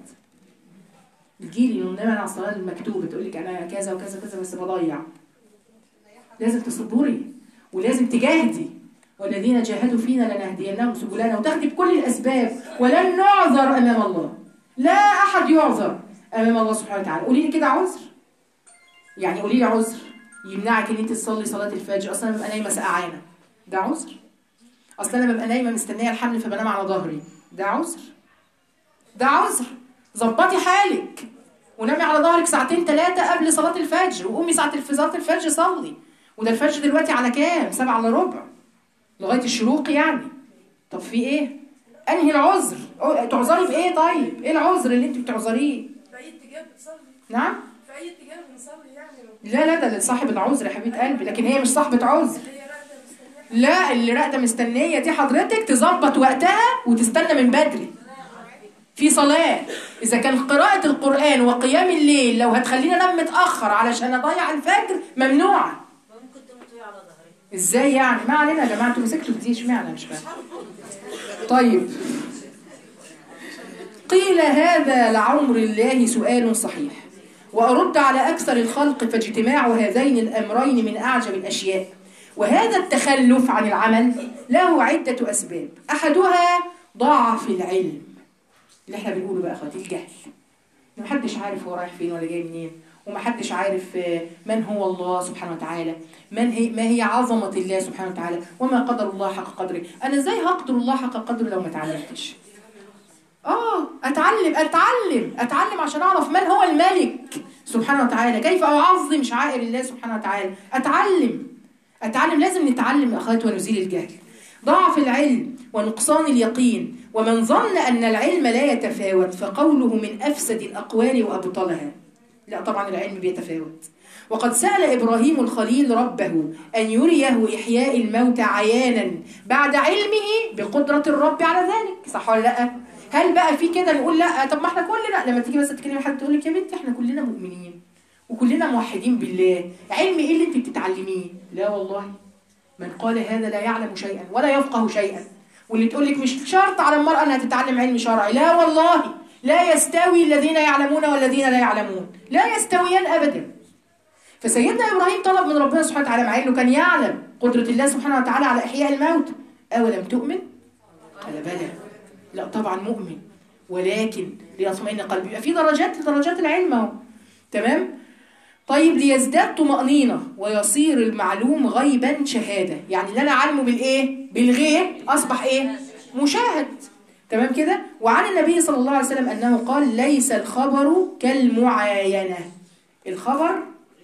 بتجيلي انه انا على الصلاه المكتوبه تقول لك انا كذا وكذا وكذا بس بضيع لازم تصبري ولازم تجاهدي والذين جاهدوا فينا لنهدينهم سبلنا وتاخدي بكل الاسباب ولن نعذر امام الله لا احد يعذر امام الله سبحانه وتعالى قولي لي كده عذر يعني قولي لي عذر يمنعك ان انت تصلي صلاه الفجر اصلا انا ببقى نايمه سقعانه ده عذر اصل انا ببقى نايمه مستنيه الحمل فبنام على ظهري ده عذر ده عذر ظبطي حالك ونامي على ظهرك ساعتين ثلاثه قبل صلاه الفجر وقومي ساعه الف- صلاه الفجر صلي وده الفجر دلوقتي على كام سبعة الا ربع لغايه الشروق يعني طب في ايه انهي العذر أو- تعذري بايه طيب ايه العذر اللي انت بتعذريه في اي اتجاه بتصلي نعم في اي اتجاه بنصلي يعني لا لا ده صاحب العذر يا حبيبه قلبي لكن هي مش صاحبه عذر هي راقده مستنيه لا اللي راقده مستنيه دي حضرتك تظبط وقتها وتستنى من بدري في صلاة إذا كان قراءة القرآن وقيام الليل لو هتخليني أنام متأخر علشان أضيع الفجر ممنوعة ممكن تموتي على ظهري إزاي يعني؟ ما علينا يا جماعة أنتوا مسكتوا في دي اشمعنى مش فاهم طيب قيل هذا لعمر الله سؤال صحيح وأرد على أكثر الخلق فاجتماع هذين الأمرين من أعجب الأشياء وهذا التخلف عن العمل له عدة أسباب أحدها ضعف العلم اللي احنا بنقوله بقى اخواتي الجهل محدش عارف هو رايح فين ولا جاي منين ومحدش عارف آه، من هو الله سبحانه وتعالى من هي ما هي عظمة الله سبحانه وتعالى وما قدر الله حق قدره أنا إزاي هقدر الله حق قدره لو ما اتعلمتش آه أتعلم أتعلم أتعلم عشان أعرف من هو الملك سبحانه وتعالى كيف أعظم شعائر الله سبحانه وتعالى أتعلم أتعلم لازم نتعلم يا أخوات ونزيل الجهل ضعف العلم ونقصان اليقين ومن ظن أن العلم لا يتفاوت فقوله من أفسد الأقوال وأبطلها لا طبعا العلم بيتفاوت وقد سأل إبراهيم الخليل ربه أن يريه إحياء الموت عيانا بعد علمه بقدرة الرب على ذلك صح ولا لا؟ هل بقى في كده نقول لا طب ما احنا كلنا لما تيجي بس تكلمي حد تقول لك يا بنتي احنا كلنا مؤمنين وكلنا موحدين بالله علم ايه اللي انت بتتعلميه لا والله من قال هذا لا يعلم شيئا ولا يفقه شيئا واللي تقول لك مش شرط على المرأة انها تتعلم علم شرعي لا والله لا يستوي الذين يعلمون والذين لا يعلمون لا يستويان ابدا فسيدنا ابراهيم طلب من ربنا سبحانه وتعالى مع انه كان يعلم قدرة الله سبحانه وتعالى على احياء الموت اولم تؤمن قال بلى لا طبعا مؤمن ولكن ليطمئن قلبي يبقى في درجات لدرجات العلم اهو تمام طيب ليزداد طمأنينة ويصير المعلوم غيبا شهادة يعني اللي أنا عالمه بالإيه؟ بالغيب أصبح إيه؟ مشاهد تمام كده؟ وعن النبي صلى الله عليه وسلم أنه قال ليس الخبر كالمعاينة الخبر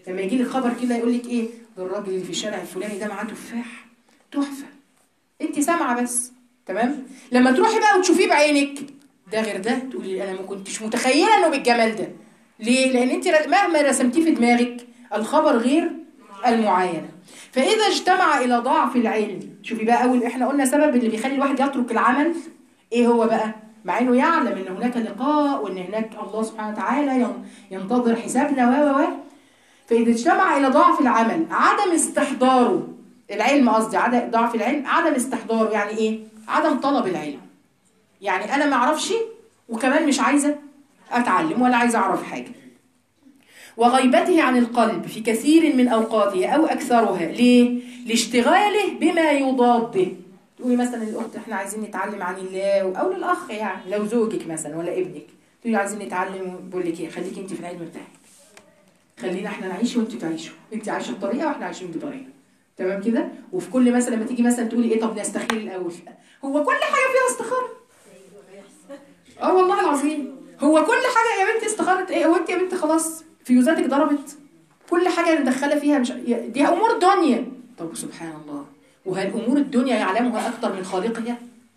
لما يجي لك خبر كده يقول لك ايه ده الراجل اللي في الشارع الفلاني ده معاه تفاح تحفه انت سامعه بس تمام لما تروحي بقى وتشوفيه بعينك ده غير ده تقولي انا ما كنتش متخيله انه بالجمال ده ليه لان انت ر- مهما رسمتيه في دماغك الخبر غير المعاينه فاذا اجتمع الى ضعف العلم شوفي بقى اول احنا قلنا سبب اللي بيخلي الواحد يترك العمل ايه هو بقى مع انه يعلم ان هناك لقاء وان هناك الله سبحانه وتعالى ين- ينتظر حسابنا و و و فاذا اجتمع الى ضعف العمل عدم استحضاره العلم قصدي عدم ضعف العلم عدم استحضاره يعني ايه عدم طلب العلم يعني انا ما اعرفش وكمان مش عايزه اتعلم ولا عايزه اعرف حاجه وغيبته عن القلب في كثير من اوقاته او اكثرها ليه لاشتغاله بما يضاده تقولي مثلا الاخت احنا عايزين نتعلم عن الله او للاخ يعني لو زوجك مثلا ولا ابنك تقولي عايزين نتعلم بقول لك ايه خليكي انت في العلم بتاعك خلينا احنا نعيش وانتوا تعيشوا انت عايشه بطريقه واحنا عايشين بطريقه تمام كده وفي كل مثلا لما تيجي مثلا تقولي ايه طب نستخير الاول هو كل حاجه فيها استخاره اه والله العظيم هو كل حاجه يا بنتي استخاره ايه هو انت يا بنتي خلاص فيوزاتك ضربت كل حاجه مدخله فيها مش دي امور دنيا طب سبحان الله وهل امور الدنيا يعلمها اكثر من خالقها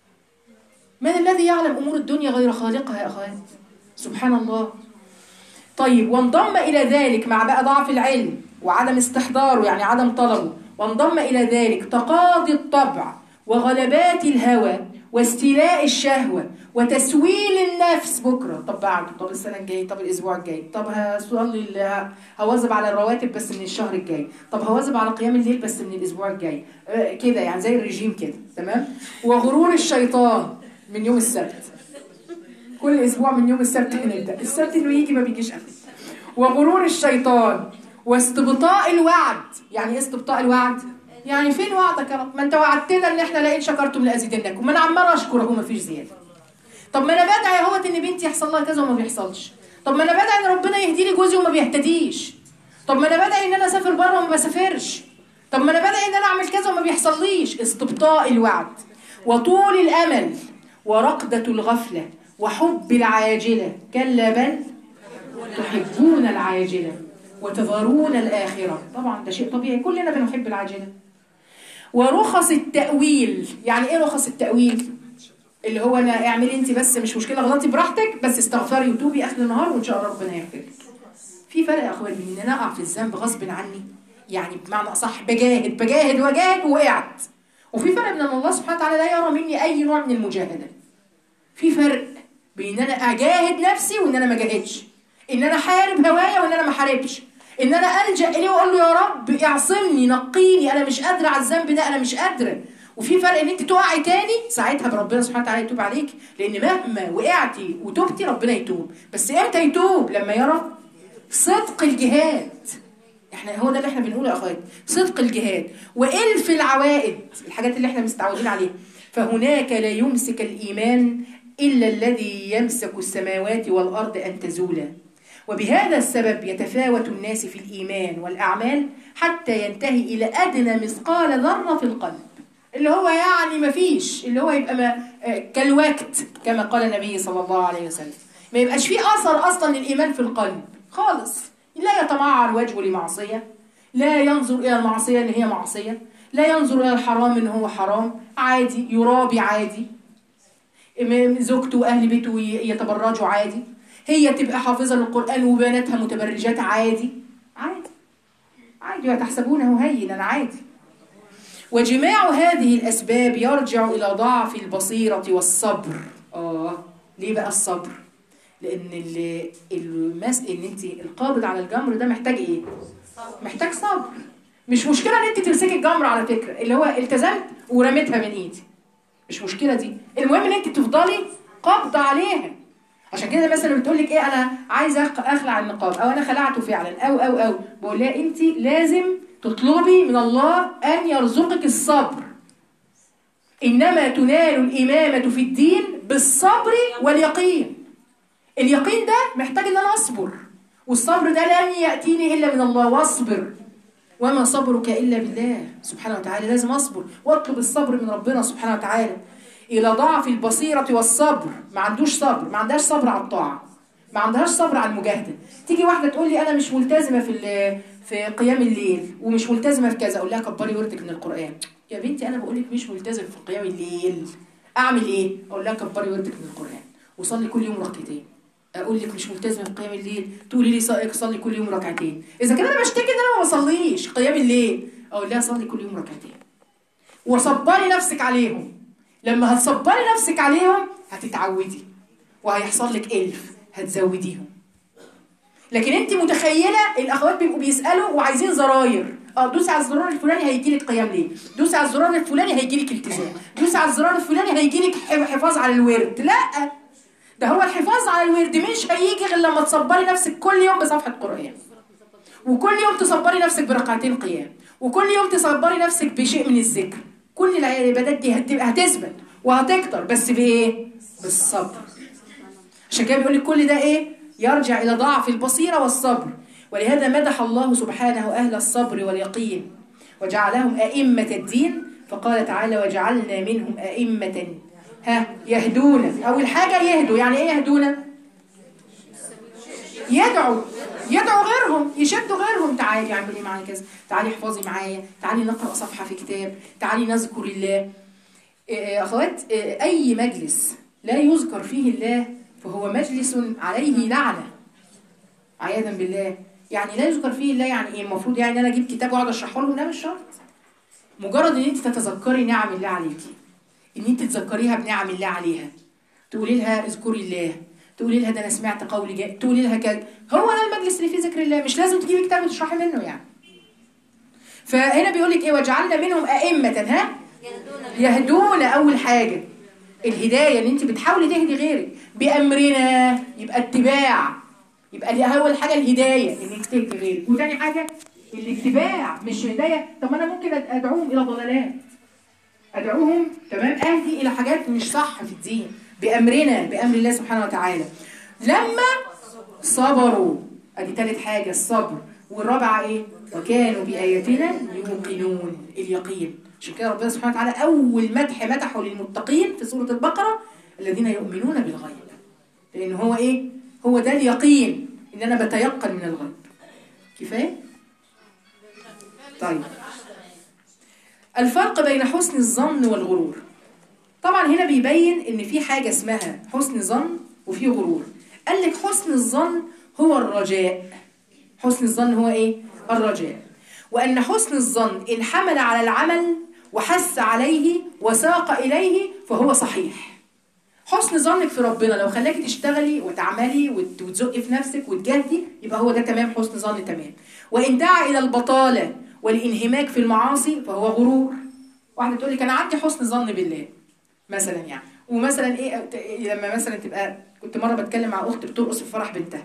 من الذي يعلم امور الدنيا غير خالقها يا اخوات سبحان الله طيب وانضم إلى ذلك مع بقى ضعف العلم وعدم استحضاره يعني عدم طلبه وانضم إلى ذلك تقاضي الطبع وغلبات الهوى واستيلاء الشهوة وتسويل النفس بكرة طب بعده طب السنة الجاية طب الأسبوع الجاي طب هصلي ال- هواظب على الرواتب بس من الشهر الجاي طب هواظب على قيام الليل بس من الأسبوع الجاي آه، كده يعني زي الرجيم كده تمام وغرور الشيطان من يوم السبت كل اسبوع من يوم السبت هنبدا السبت انه يجي ما بيجيش ابدا وغرور الشيطان واستبطاء الوعد يعني ايه استبطاء الوعد يعني فين وعدك يا رب ما انت وعدتنا ان احنا لئن شكرتم لازيدنكم ما انا عمال اشكر اهو ما فيش زياده طب ما انا بدعي اهوت ان بنتي يحصل لها كذا وما بيحصلش طب ما انا بدعي ان ربنا يهدي لي جوزي وما بيهتديش طب ما انا بدعي ان انا اسافر بره وما بسافرش طب ما انا بدعي ان انا اعمل كذا وما بيحصليش استبطاء الوعد وطول الامل ورقدة الغفلة وحب العاجلة كلا بل تحبون العاجلة وتذرون الآخرة طبعا ده شيء طبيعي كلنا بنحب العاجلة ورخص التأويل يعني ايه رخص التأويل اللي هو انا اعملي انت بس مش مشكلة غلطي براحتك بس استغفري وتوبي اخر النهار وان شاء الله ربنا يغفر لك في فرق يا اخوان بين ان انا اقع في الذنب غصب عني يعني بمعنى اصح بجاهد بجاهد وجاهد ووقعت وفي فرق من ان الله سبحانه وتعالى لا يرى مني اي نوع من المجاهده في فرق بين ان انا اجاهد نفسي وان انا ما اجاهدش ان انا احارب هوايا وان انا ما احاربش ان انا الجا اليه واقول له يا رب اعصمني نقيني انا مش قادره على الذنب ده انا مش قادره وفي فرق ان انت تقعي تاني ساعتها ربنا سبحانه وتعالى يتوب عليك لان مهما وقعتي وتوبتي ربنا يتوب بس امتى يتوب لما يرى صدق الجهاد احنا هو ده اللي احنا بنقوله يا اخوات صدق الجهاد والف العوائد الحاجات اللي احنا مستعودين عليها فهناك لا يمسك الايمان الا الذي يمسك السماوات والارض ان تزولا وبهذا السبب يتفاوت الناس في الايمان والاعمال حتى ينتهي الى ادنى مثقال ذره في القلب اللي هو يعني مفيش اللي هو يبقى ما آه، كالوقت كما قال النبي صلى الله عليه وسلم ما يبقاش فيه اثر اصلا للايمان في القلب خالص لا يتمعر وجهه لمعصيه لا ينظر الى المعصيه ان هي معصيه لا ينظر الى الحرام ان هو حرام عادي يرابي عادي إم- زوجته واهل بيته ي- يتبرجوا عادي هي تبقى حافظه للقران وبناتها متبرجات عادي عادي عادي وتحسبونه هينا عادي وجماع هذه الأسباب يرجع إلى ضعف البصيرة والصبر آه ليه بقى الصبر؟ لأن ال- المس... إن أنت القابض على الجمر ده محتاج إيه؟ محتاج صبر مش مشكلة إن أنت تمسكي الجمر على فكرة اللي هو التزمت ورميتها من إيدي مش مشكلة دي المهم إن أنت تفضلي قابضة عليها عشان كده مثلا بتقول لك ايه انا عايزه أخ- اخلع النقاب او انا خلعته فعلا او او او بقول لها انت لازم تطلبي من الله ان يرزقك الصبر انما تنال الامامه في الدين بالصبر واليقين اليقين ده محتاج ان انا اصبر والصبر ده لن ياتيني الا من الله واصبر وما صبرك الا بالله سبحانه وتعالى لازم اصبر واطلب الصبر من ربنا سبحانه وتعالى الى ضعف البصيره والصبر ما عندوش صبر ما عندهاش صبر على الطاعه ما عندهاش صبر على المجاهده تيجي واحده تقول لي انا مش ملتزمه في ال- في قيام الليل ومش ملتزمه في كذا اقول لها كبري وردك من القران يا بنتي انا بقول لك مش ملتزم في قيام الليل اعمل ايه اقول لها كبري وردك من القران وصلي كل يوم ركعتين اقول لك مش ملتزمه في قيام الليل تقولي لي صلي صلي كل يوم ركعتين اذا كده انا بشتكي ان انا ما بصليش قيام الليل اقول لها صلي كل يوم ركعتين وصبري نفسك عليهم لما هتصبري نفسك عليهم هتتعودي وهيحصل لك الف هتزوديهم لكن انت متخيله الاخوات بيبقوا بيسالوا وعايزين زراير اه دوسي على الزرار الفلاني هيجي لك قيام ليل دوسي على الزرار الفلاني هيجي لك التزام دوسي على الزرار الفلاني هيجي لك حفاظ على الورد لا ده هو الحفاظ على الورد مش هيجي غير لما تصبري نفسك كل يوم بصفحه قران وكل يوم تصبري نفسك بركعتين قيام وكل يوم تصبري نفسك بشيء من الذكر كل العبادات دي هتبقى هتثبت وهتكتر بس بايه بالصبر عشان كده بيقول لك كل ده ايه يرجع الى ضعف البصيره والصبر ولهذا مدح الله سبحانه اهل الصبر واليقين وجعلهم ائمه الدين فقال تعالى وجعلنا منهم ائمه ها يهدون اول حاجه يهدوا يعني ايه يهدون يدعوا يدعوا غيرهم يشدوا غيرهم تعالي اعملي معايا كذا تعالي احفظي معايا تعالي نقرا صفحه في كتاب تعالي نذكر الله إيه، اخوات إيه، اي مجلس لا يذكر فيه الله فهو مجلس عليه لعنه عياذا بالله يعني لا يذكر فيه الله يعني ايه المفروض يعني انا اجيب كتاب واقعد اشرحه له لا مش شرط مجرد ان انت تتذكري نعم الله عليكي ان انت تذكريها بنعم الله عليها تقولي لها اذكري الله تقولي لها ده انا سمعت قولي جاي تقولي لها كذا هو ده المجلس اللي فيه ذكر الله مش لازم تجيبي كتاب وتشرحي منه يعني فهنا بيقول لك ايه وجعلنا منهم ائمه ها يهدون اول حاجه الهدايه ان انت بتحاولي تهدي غيرك بامرنا يبقى اتباع يبقى دي اول حاجه الهدايه انك تهدي غيرك وثاني حاجه الاتباع مش هدايه طب ما انا ممكن ادعوهم الى ضلالات ادعوهم تمام اهدي الى حاجات مش صح في الدين بامرنا بامر الله سبحانه وتعالى لما صبروا ادي ثالث حاجه الصبر والرابعه ايه وكانوا باياتنا يوقنون اليقين عشان كده ربنا سبحانه وتعالى اول مدح مدحه للمتقين في سوره البقره الذين يؤمنون بالغيب لان هو ايه هو ده اليقين ان انا بتيقن من الغيب كفايه طيب الفرق بين حسن الظن والغرور طبعا هنا بيبين ان في حاجه اسمها حسن ظن وفي غرور قال لك حسن الظن هو الرجاء حسن الظن هو ايه الرجاء وان حسن الظن ان حمل على العمل وحث عليه وساق اليه فهو صحيح حسن ظنك في ربنا لو خلاكي تشتغلي وتعملي وت- وتزقي في نفسك وتجاهدي يبقى هو ده تمام حسن ظن تمام وان دعا الى البطاله والانهماك في المعاصي فهو غرور واحده تقول لك انا عندي حسن ظن بالله مثلا يعني ومثلا ايه ت- لما مثلا تبقى كنت مره بتكلم مع اخت بترقص في فرح بنتها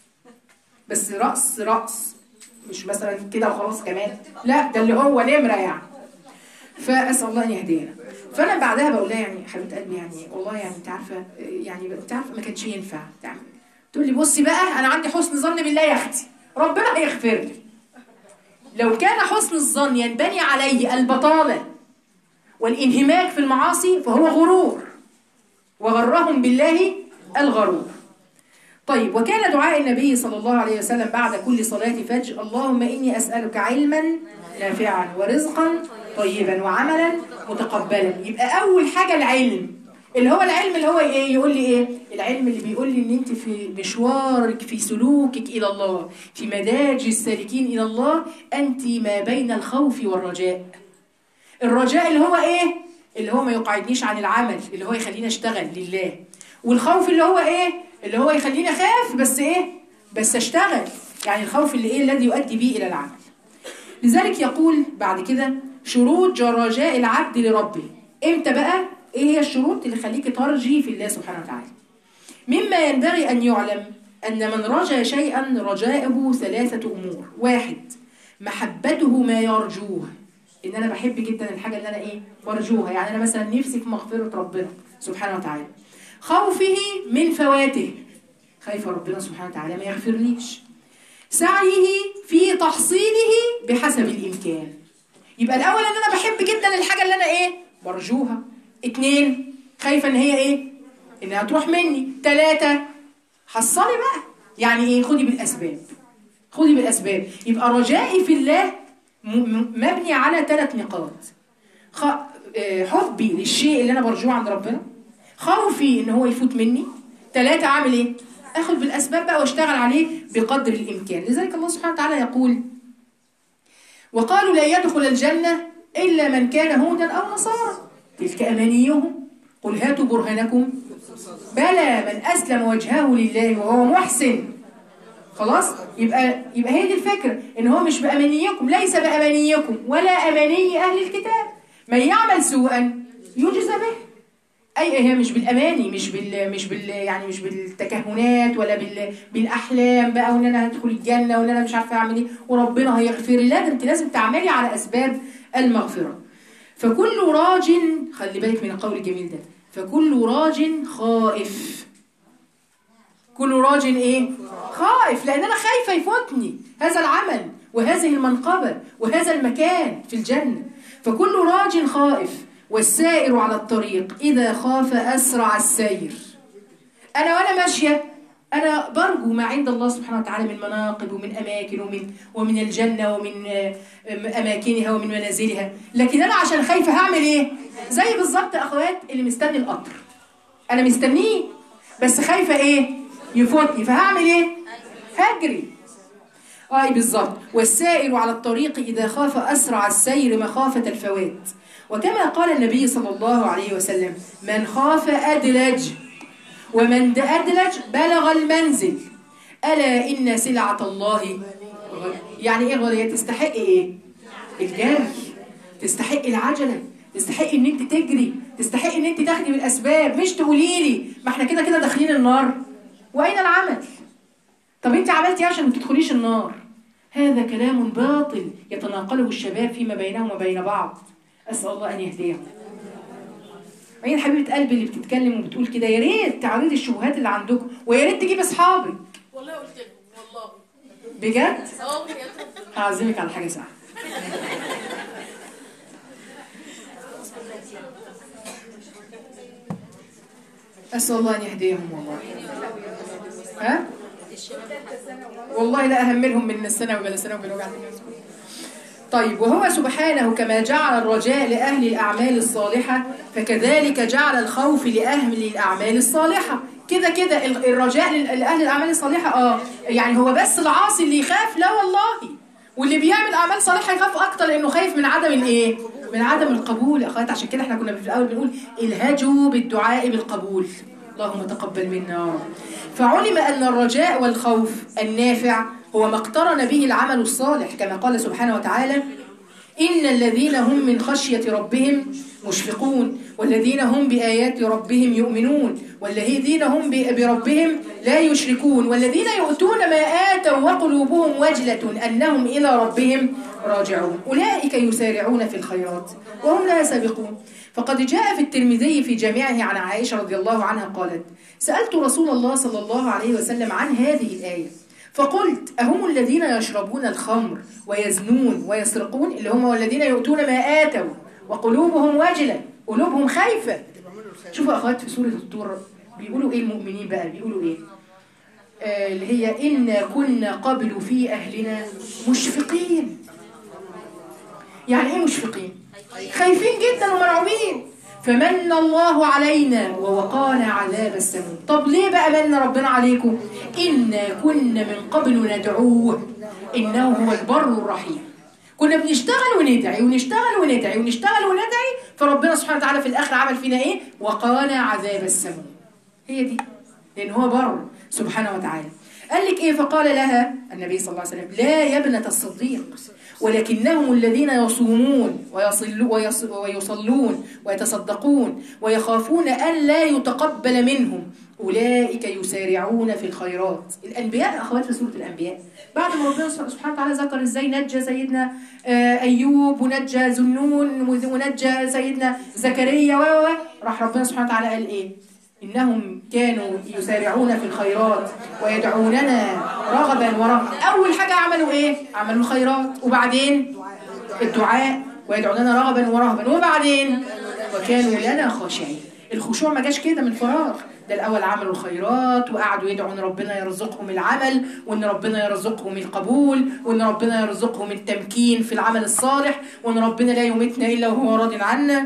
بس رقص رقص مش مثلا كده وخلاص كمان لا ده اللي هو نمره يعني فاسال الله ان يهدينا فانا بعدها بقول لها يعني حبيبه قلبي يعني والله يعني انت عارفه يعني انت عارفه ما كانش ينفع تعمل تقول لي بصي بقى انا عندي حسن ظن بالله يا اختي ربنا هيغفر لي لو كان حسن الظن ينبني عليه البطاله والانهماك في المعاصي فهو غرور وغرهم بالله الغرور طيب وكان دعاء النبي صلى الله عليه وسلم بعد كل صلاة فجر اللهم إني أسألك علما نافعا ورزقا طيبا وعملا متقبلا يبقى أول حاجة العلم اللي هو العلم اللي هو ايه يقول لي ايه العلم اللي بيقول لي ان انت في مشوارك في سلوكك الى الله في مداج السالكين الى الله انت ما بين الخوف والرجاء الرجاء اللي هو ايه اللي هو ما يقعدنيش عن العمل اللي هو يخليني اشتغل لله والخوف اللي هو ايه اللي هو يخليني اخاف بس ايه بس اشتغل يعني الخوف اللي ايه الذي يؤدي بي الى العمل لذلك يقول بعد كده شروط رجاء العبد لربه امتى بقى ايه هي الشروط اللي تخليك ترجي في الله سبحانه وتعالى مما ينبغي ان يعلم ان من رجا شيئا رجاءه ثلاثه امور واحد محبته ما يرجوه ان انا بحب جدا الحاجه اللي انا ايه برجوها يعني انا مثلا نفسي في مغفره ربنا سبحانه وتعالى خوفه من فواته خايف ربنا سبحانه وتعالى ما يغفرليش سعيه في تحصيله بحسب الامكان يبقى الاول ان انا بحب جدا الحاجه اللي انا ايه برجوها اتنين خايفه ان هي ايه انها تروح مني تلاتة حصلي بقى يعني ايه خدي بالاسباب خدي بالاسباب يبقى رجائي في الله م- م- مبني على ثلاث نقاط خ... آه، حبي للشيء اللي انا برجوه عند ربنا خوفي ان هو يفوت مني ثلاثة اعمل ايه اخد بالاسباب بقى واشتغل عليه بقدر الامكان لذلك الله سبحانه وتعالى يقول وقالوا لا يدخل الجنة إلا من كان هودا أو نصارى تلك أمانيهم قل هاتوا برهانكم بلى من أسلم وجهه لله وهو محسن خلاص يبقى يبقى هي دي الفكرة إن هو مش بأمانيكم ليس بأمانيكم ولا أماني أهل الكتاب من يعمل سوءا يجزى به اي هي مش بالاماني مش بال مش بال يعني مش بالتكهنات ولا بال بالاحلام بقى وان انا هدخل الجنه وان انا مش عارفه اعمل ايه وربنا هيغفر لي لا ده انت لازم تعملي على اسباب المغفره فكل راج خلي بالك من القول الجميل ده فكل راج خائف كل راج ايه خائف لان انا خايفه يفوتني هذا العمل وهذه المنقبه وهذا المكان في الجنه فكل راج خائف والسائر على الطريق اذا خاف اسرع السير انا وانا ماشيه انا برجو ما عند الله سبحانه وتعالى من مناقب ومن اماكن ومن ومن الجنه ومن آه، اماكنها ومن منازلها لكن انا عشان خايفه هعمل ايه زي بالظبط اخوات اللي مستني القطر انا مستنيه بس خايفه ايه يفوتني فهعمل ايه هجري اي بالظبط والسائر على الطريق اذا خاف اسرع السير مخافه الفوات وكما قال النبي صلى الله عليه وسلم من خاف ادلج ومن ادلج بلغ المنزل الا ان سلعه الله يعني ايه الغاليه تستحق ايه الجري تستحق العجله تستحق ان انت تجري تستحق ان انت تاخدي بالاسباب مش تقولي لي ما احنا كده كده داخلين النار واين العمل طب انت عملتي ايه عشان ما تدخليش النار هذا كلام باطل يتناقله الشباب فيما بينهم وبين بعض اسال الله ان يهديهم وهي حبيبه قلبي اللي بتتكلم وبتقول كده يا ريت تعرضي الشبهات اللي عندكم ويا ريت تجيب اصحابك والله قلت لهم والله بجد اه بجد ربنا هعزمك على حاجه ساعه اسال الله ان يهديهم والله ها والله لا اهملهم من السنه وبلا سنه وبلا وجع الناس طيب وهو سبحانه كما جعل الرجاء لأهل الأعمال الصالحة فكذلك جعل الخوف لأهل الأعمال الصالحة كده كده ال- الرجاء لل- لأهل الأعمال الصالحة اه يعني هو بس العاصي اللي يخاف لا والله واللي بيعمل أعمال صالحة يخاف أكتر لأنه خايف من عدم الإيه؟ من عدم القبول يا أخوات عشان كده احنا كنا في الأول بنقول الهجوا بالدعاء بالقبول اللهم تقبل منا يا رب فعلم أن الرجاء والخوف النافع هو ما اقترن به العمل الصالح كما قال سبحانه وتعالى إن الذين هم من خشية ربهم مشفقون والذين هم بآيات ربهم يؤمنون والذين هم ب- بربهم لا يشركون والذين يؤتون ما آتوا وقلوبهم وجلة أنهم إلى ربهم راجعون أولئك يسارعون في الخيرات وهم لا سابقون فقد جاء في الترمذي في جامعه عن عائشة رضي الله عنها قالت سألت رسول الله صلى الله عليه وسلم عن هذه الآية فقلت أهم الذين يشربون الخمر ويزنون ويسرقون اللي هم والذين يؤتون ما آتوا وقلوبهم وجلة قلوبهم خايفة شوفوا أخوات في سورة الطور بيقولوا إيه المؤمنين بقى بيقولوا إيه آه اللي هي إنا كنا قبل في أهلنا مشفقين يعني إيه مشفقين خايفين جدا ومرعوبين فمن الله علينا ووقانا عذاب السموم طب ليه بقى من ربنا عليكم إنا كنا من قبل ندعوه إنه هو البر الرحيم كنا بنشتغل وندعي ونشتغل وندعي ونشتغل وندعي فربنا سبحانه وتعالى في الآخر عمل فينا إيه وقانا عذاب السموم هي دي لأن هو بر سبحانه وتعالى قال لك إيه فقال لها النبي صلى الله عليه وسلم لا يا ابنة الصديق ولكنهم الذين يصومون ويصلوا ويص- ويصلون ويتصدقون ويخافون أن لا يتقبل منهم أولئك يسارعون في الخيرات الأنبياء أخوات في سورة الأنبياء بعد ما ربنا سبحانه وتعالى ذكر إزاي نجى سيدنا آه، أيوب ونجى ذنون ونجى سيدنا زكريا و و و، راح ربنا سبحانه وتعالى قال إيه إنهم كانوا يسارعون في الخيرات ويدعوننا رغبا ورهبا أول حاجة عملوا إيه؟ عملوا الخيرات وبعدين الدعاء ويدعوننا رغبا ورهبا وبعدين وكانوا لنا خاشعين الخشوع ما جاش كده من فراغ ده الاول عملوا الخيرات وقعدوا يدعوا ان ربنا يرزقهم العمل وان ربنا يرزقهم القبول وان ربنا يرزقهم التمكين في العمل الصالح وان ربنا لا يميتنا الا وهو راض عنا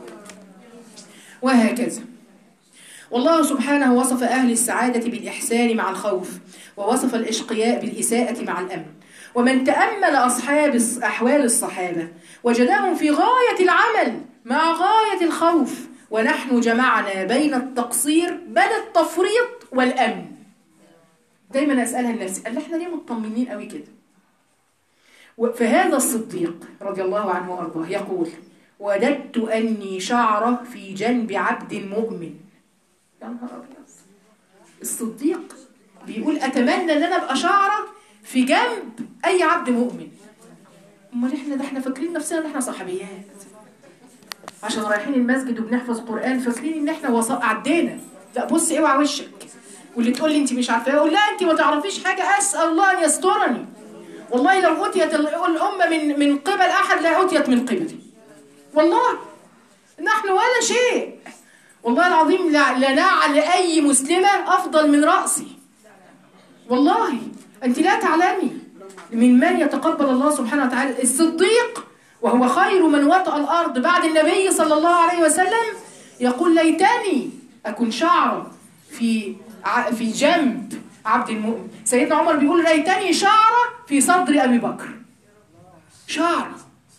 وهكذا والله سبحانه وصف أهل السعادة بالإحسان مع الخوف ووصف الإشقياء بالإساءة مع الأمن ومن تأمل أصحاب الص- أحوال الصحابة وجدهم في غاية العمل مع غاية الخوف ونحن جمعنا بين التقصير بل التفريط والأمن دايما أسألها لنفسي قال احنا ليه مطمنين قوي كده و- فهذا الصديق رضي الله عنه وأرضاه يقول وددت أني شعرة في جنب عبد مؤمن يا نهار أبيض الصديق بيقول أتمنى أن أنا أبقى شعرة في جنب أي عبد مؤمن أمال إحنا ده إحنا فاكرين نفسنا إن إحنا صحابيات عشان رايحين المسجد وبنحفظ قرآن فاكرين إن إحنا وص... عدينا لا بص اوعى وشك واللي تقول لي أنت مش عارفة أقول لا أنت ما تعرفيش حاجة أسأل الله أن يسترني والله لو أتيت ال- الأمة من من قبل أحد لا أتيت من قبلي والله نحن ولا شيء والله العظيم لا لا نعل أي مسلمة أفضل من رأسي والله أنت لا تعلمي من من يتقبل الله سبحانه وتعالى الصديق وهو خير من وطأ الأرض بعد النبي صلى الله عليه وسلم يقول ليتني أكون شعرة في ع- في جنب عبد المؤمن سيدنا عمر بيقول ليتني شعرة في صدر أبي بكر شعرة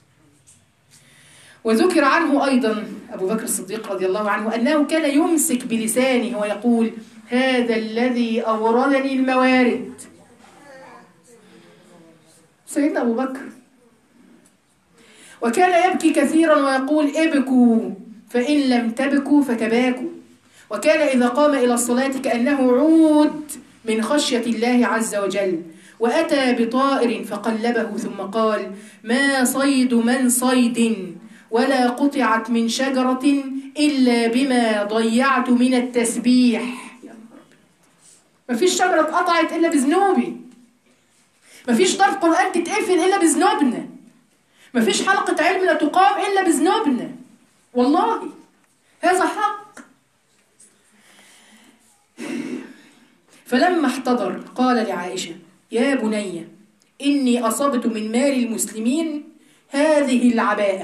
وذكر عنه أيضا أبو بكر الصديق رضي الله عنه أنه كان يمسك بلسانه ويقول هذا الذي أوردني الموارد سيدنا أبو بكر وكان يبكي كثيرا ويقول ابكوا فإن لم تبكوا فتباكوا وكان إذا قام إلى الصلاة كأنه عود من خشية الله عز وجل وأتى بطائر فقلبه ثم قال ما صيد من صيد ولا قطعت من شجرة إلا بما ضيعت من التسبيح يا نهار أبيض. مفيش شجرة اتقطعت إلا بذنوبي مفيش دار قرآن تتقفل إلا بذنوبنا مفيش حلقة علم لا تقام إلا بذنوبنا والله هذا حق فلما احتضر قال لعائشة يا بني إني أصبت من مال المسلمين هذه العباءة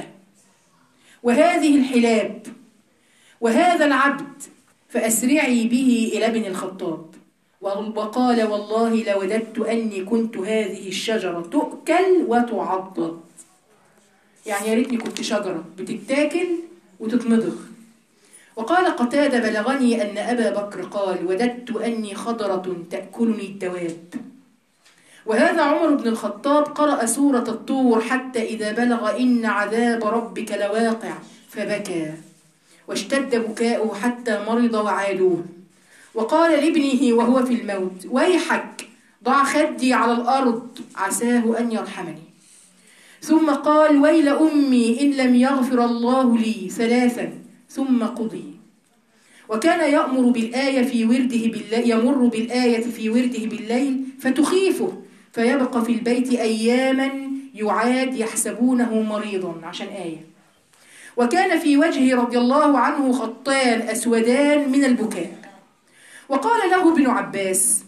وهذه الحلاب وهذا العبد فأسرعي به إلى ابن الخطاب وقال والله لوددت أني كنت هذه الشجرة تؤكل وتعضد يعني يا ريتني كنت شجرة بتتاكل وتتمضغ وقال قتادة بلغني أن أبا بكر قال وددت أني خضرة تأكلني الدواب وهذا عمر بن الخطاب قرأ سورة الطور حتى إذا بلغ إن عذاب ربك لواقع فبكى واشتد بكاؤه حتى مرض وعادوه وقال لابنه وهو في الموت ويحك ضع خدي على الأرض عساه أن يرحمني ثم قال ويل أمي إن لم يغفر الله لي ثلاثا ثم قضي وكان يأمر بالآية في ورده بالليل يمر بالآية في ورده بالليل فتخيفه فيبقى في البيت أياما يعاد يحسبونه مريضا عشان آية وكان في وجهه رضي الله عنه خطان أسودان من البكاء وقال له ابن عباس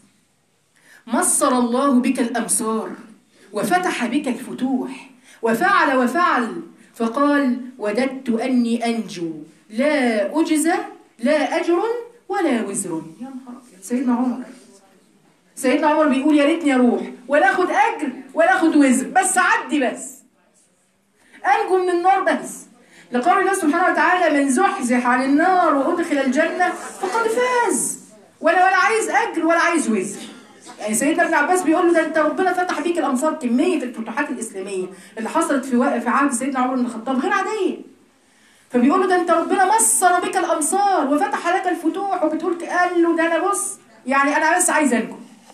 مصر الله بك الأمصار وفتح بك الفتوح وفعل وفعل فقال وددت أني أنجو لا أجزى لا أجر ولا وزر يا نهار أبيض سيدنا عمر سيدنا عمر بيقول يا ريتني اروح ولا اخد اجر ولا اخد وزر بس عدي بس انجو من النار بس لقول الله سبحانه وتعالى من زحزح عن النار وادخل الجنه فقد فاز ولا ولا عايز اجر ولا عايز وزر يعني سيدنا ابن عباس بيقول له ده انت ربنا فتح بيك الامصار كميه الفتوحات الاسلاميه اللي حصلت في وق- في عهد سيدنا عمر بن الخطاب غير عاديه فبيقول له ده انت ربنا مصر بك الامصار وفتح لك الفتوح وبتقول قال له ده انا بص يعني انا بس عايز انجو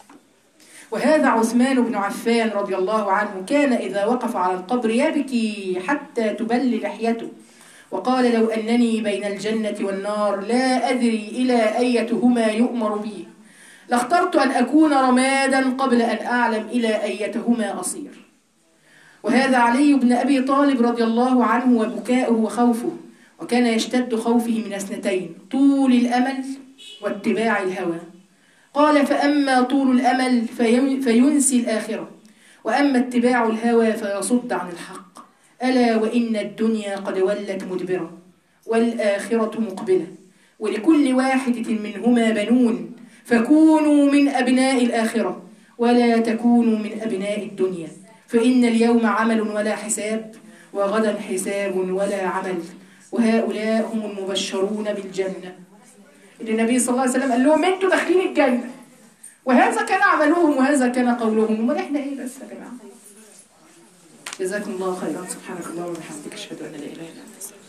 وهذا عثمان بن عفان رضي الله عنه كان إذا وقف على القبر يبكي حتى تبل لحيته وقال لو أنني بين الجنة والنار لا أدري إلى أيتهما يؤمر بي لاخترت أن أكون رمادا قبل أن أعلم إلى أيتهما أصير وهذا علي بن أبي طالب رضي الله عنه وبكاؤه وخوفه وكان يشتد خوفه من اثنتين طول الأمل واتباع الهوى قال فأما طول الأمل في- فينسي الآخرة وأما اتباع الهوى فيصد عن الحق ألا وإن الدنيا قد ولت مدبرة والآخرة مقبلة ولكل واحدة منهما بنون فكونوا من أبناء الآخرة ولا تكونوا من أبناء الدنيا فإن اليوم عمل ولا حساب وغدا حساب ولا عمل وهؤلاء هم المبشرون بالجنة اللي النبي صلى الله عليه وسلم قال لهم انتوا داخلين الجنة وهذا كان عملهم وهذا كان قولهم امال احنا ايه بس يا جماعه جزاكم الله خيرا سبحانك اللهم وبحمدك اشهد ان لا اله الا انت استغفرك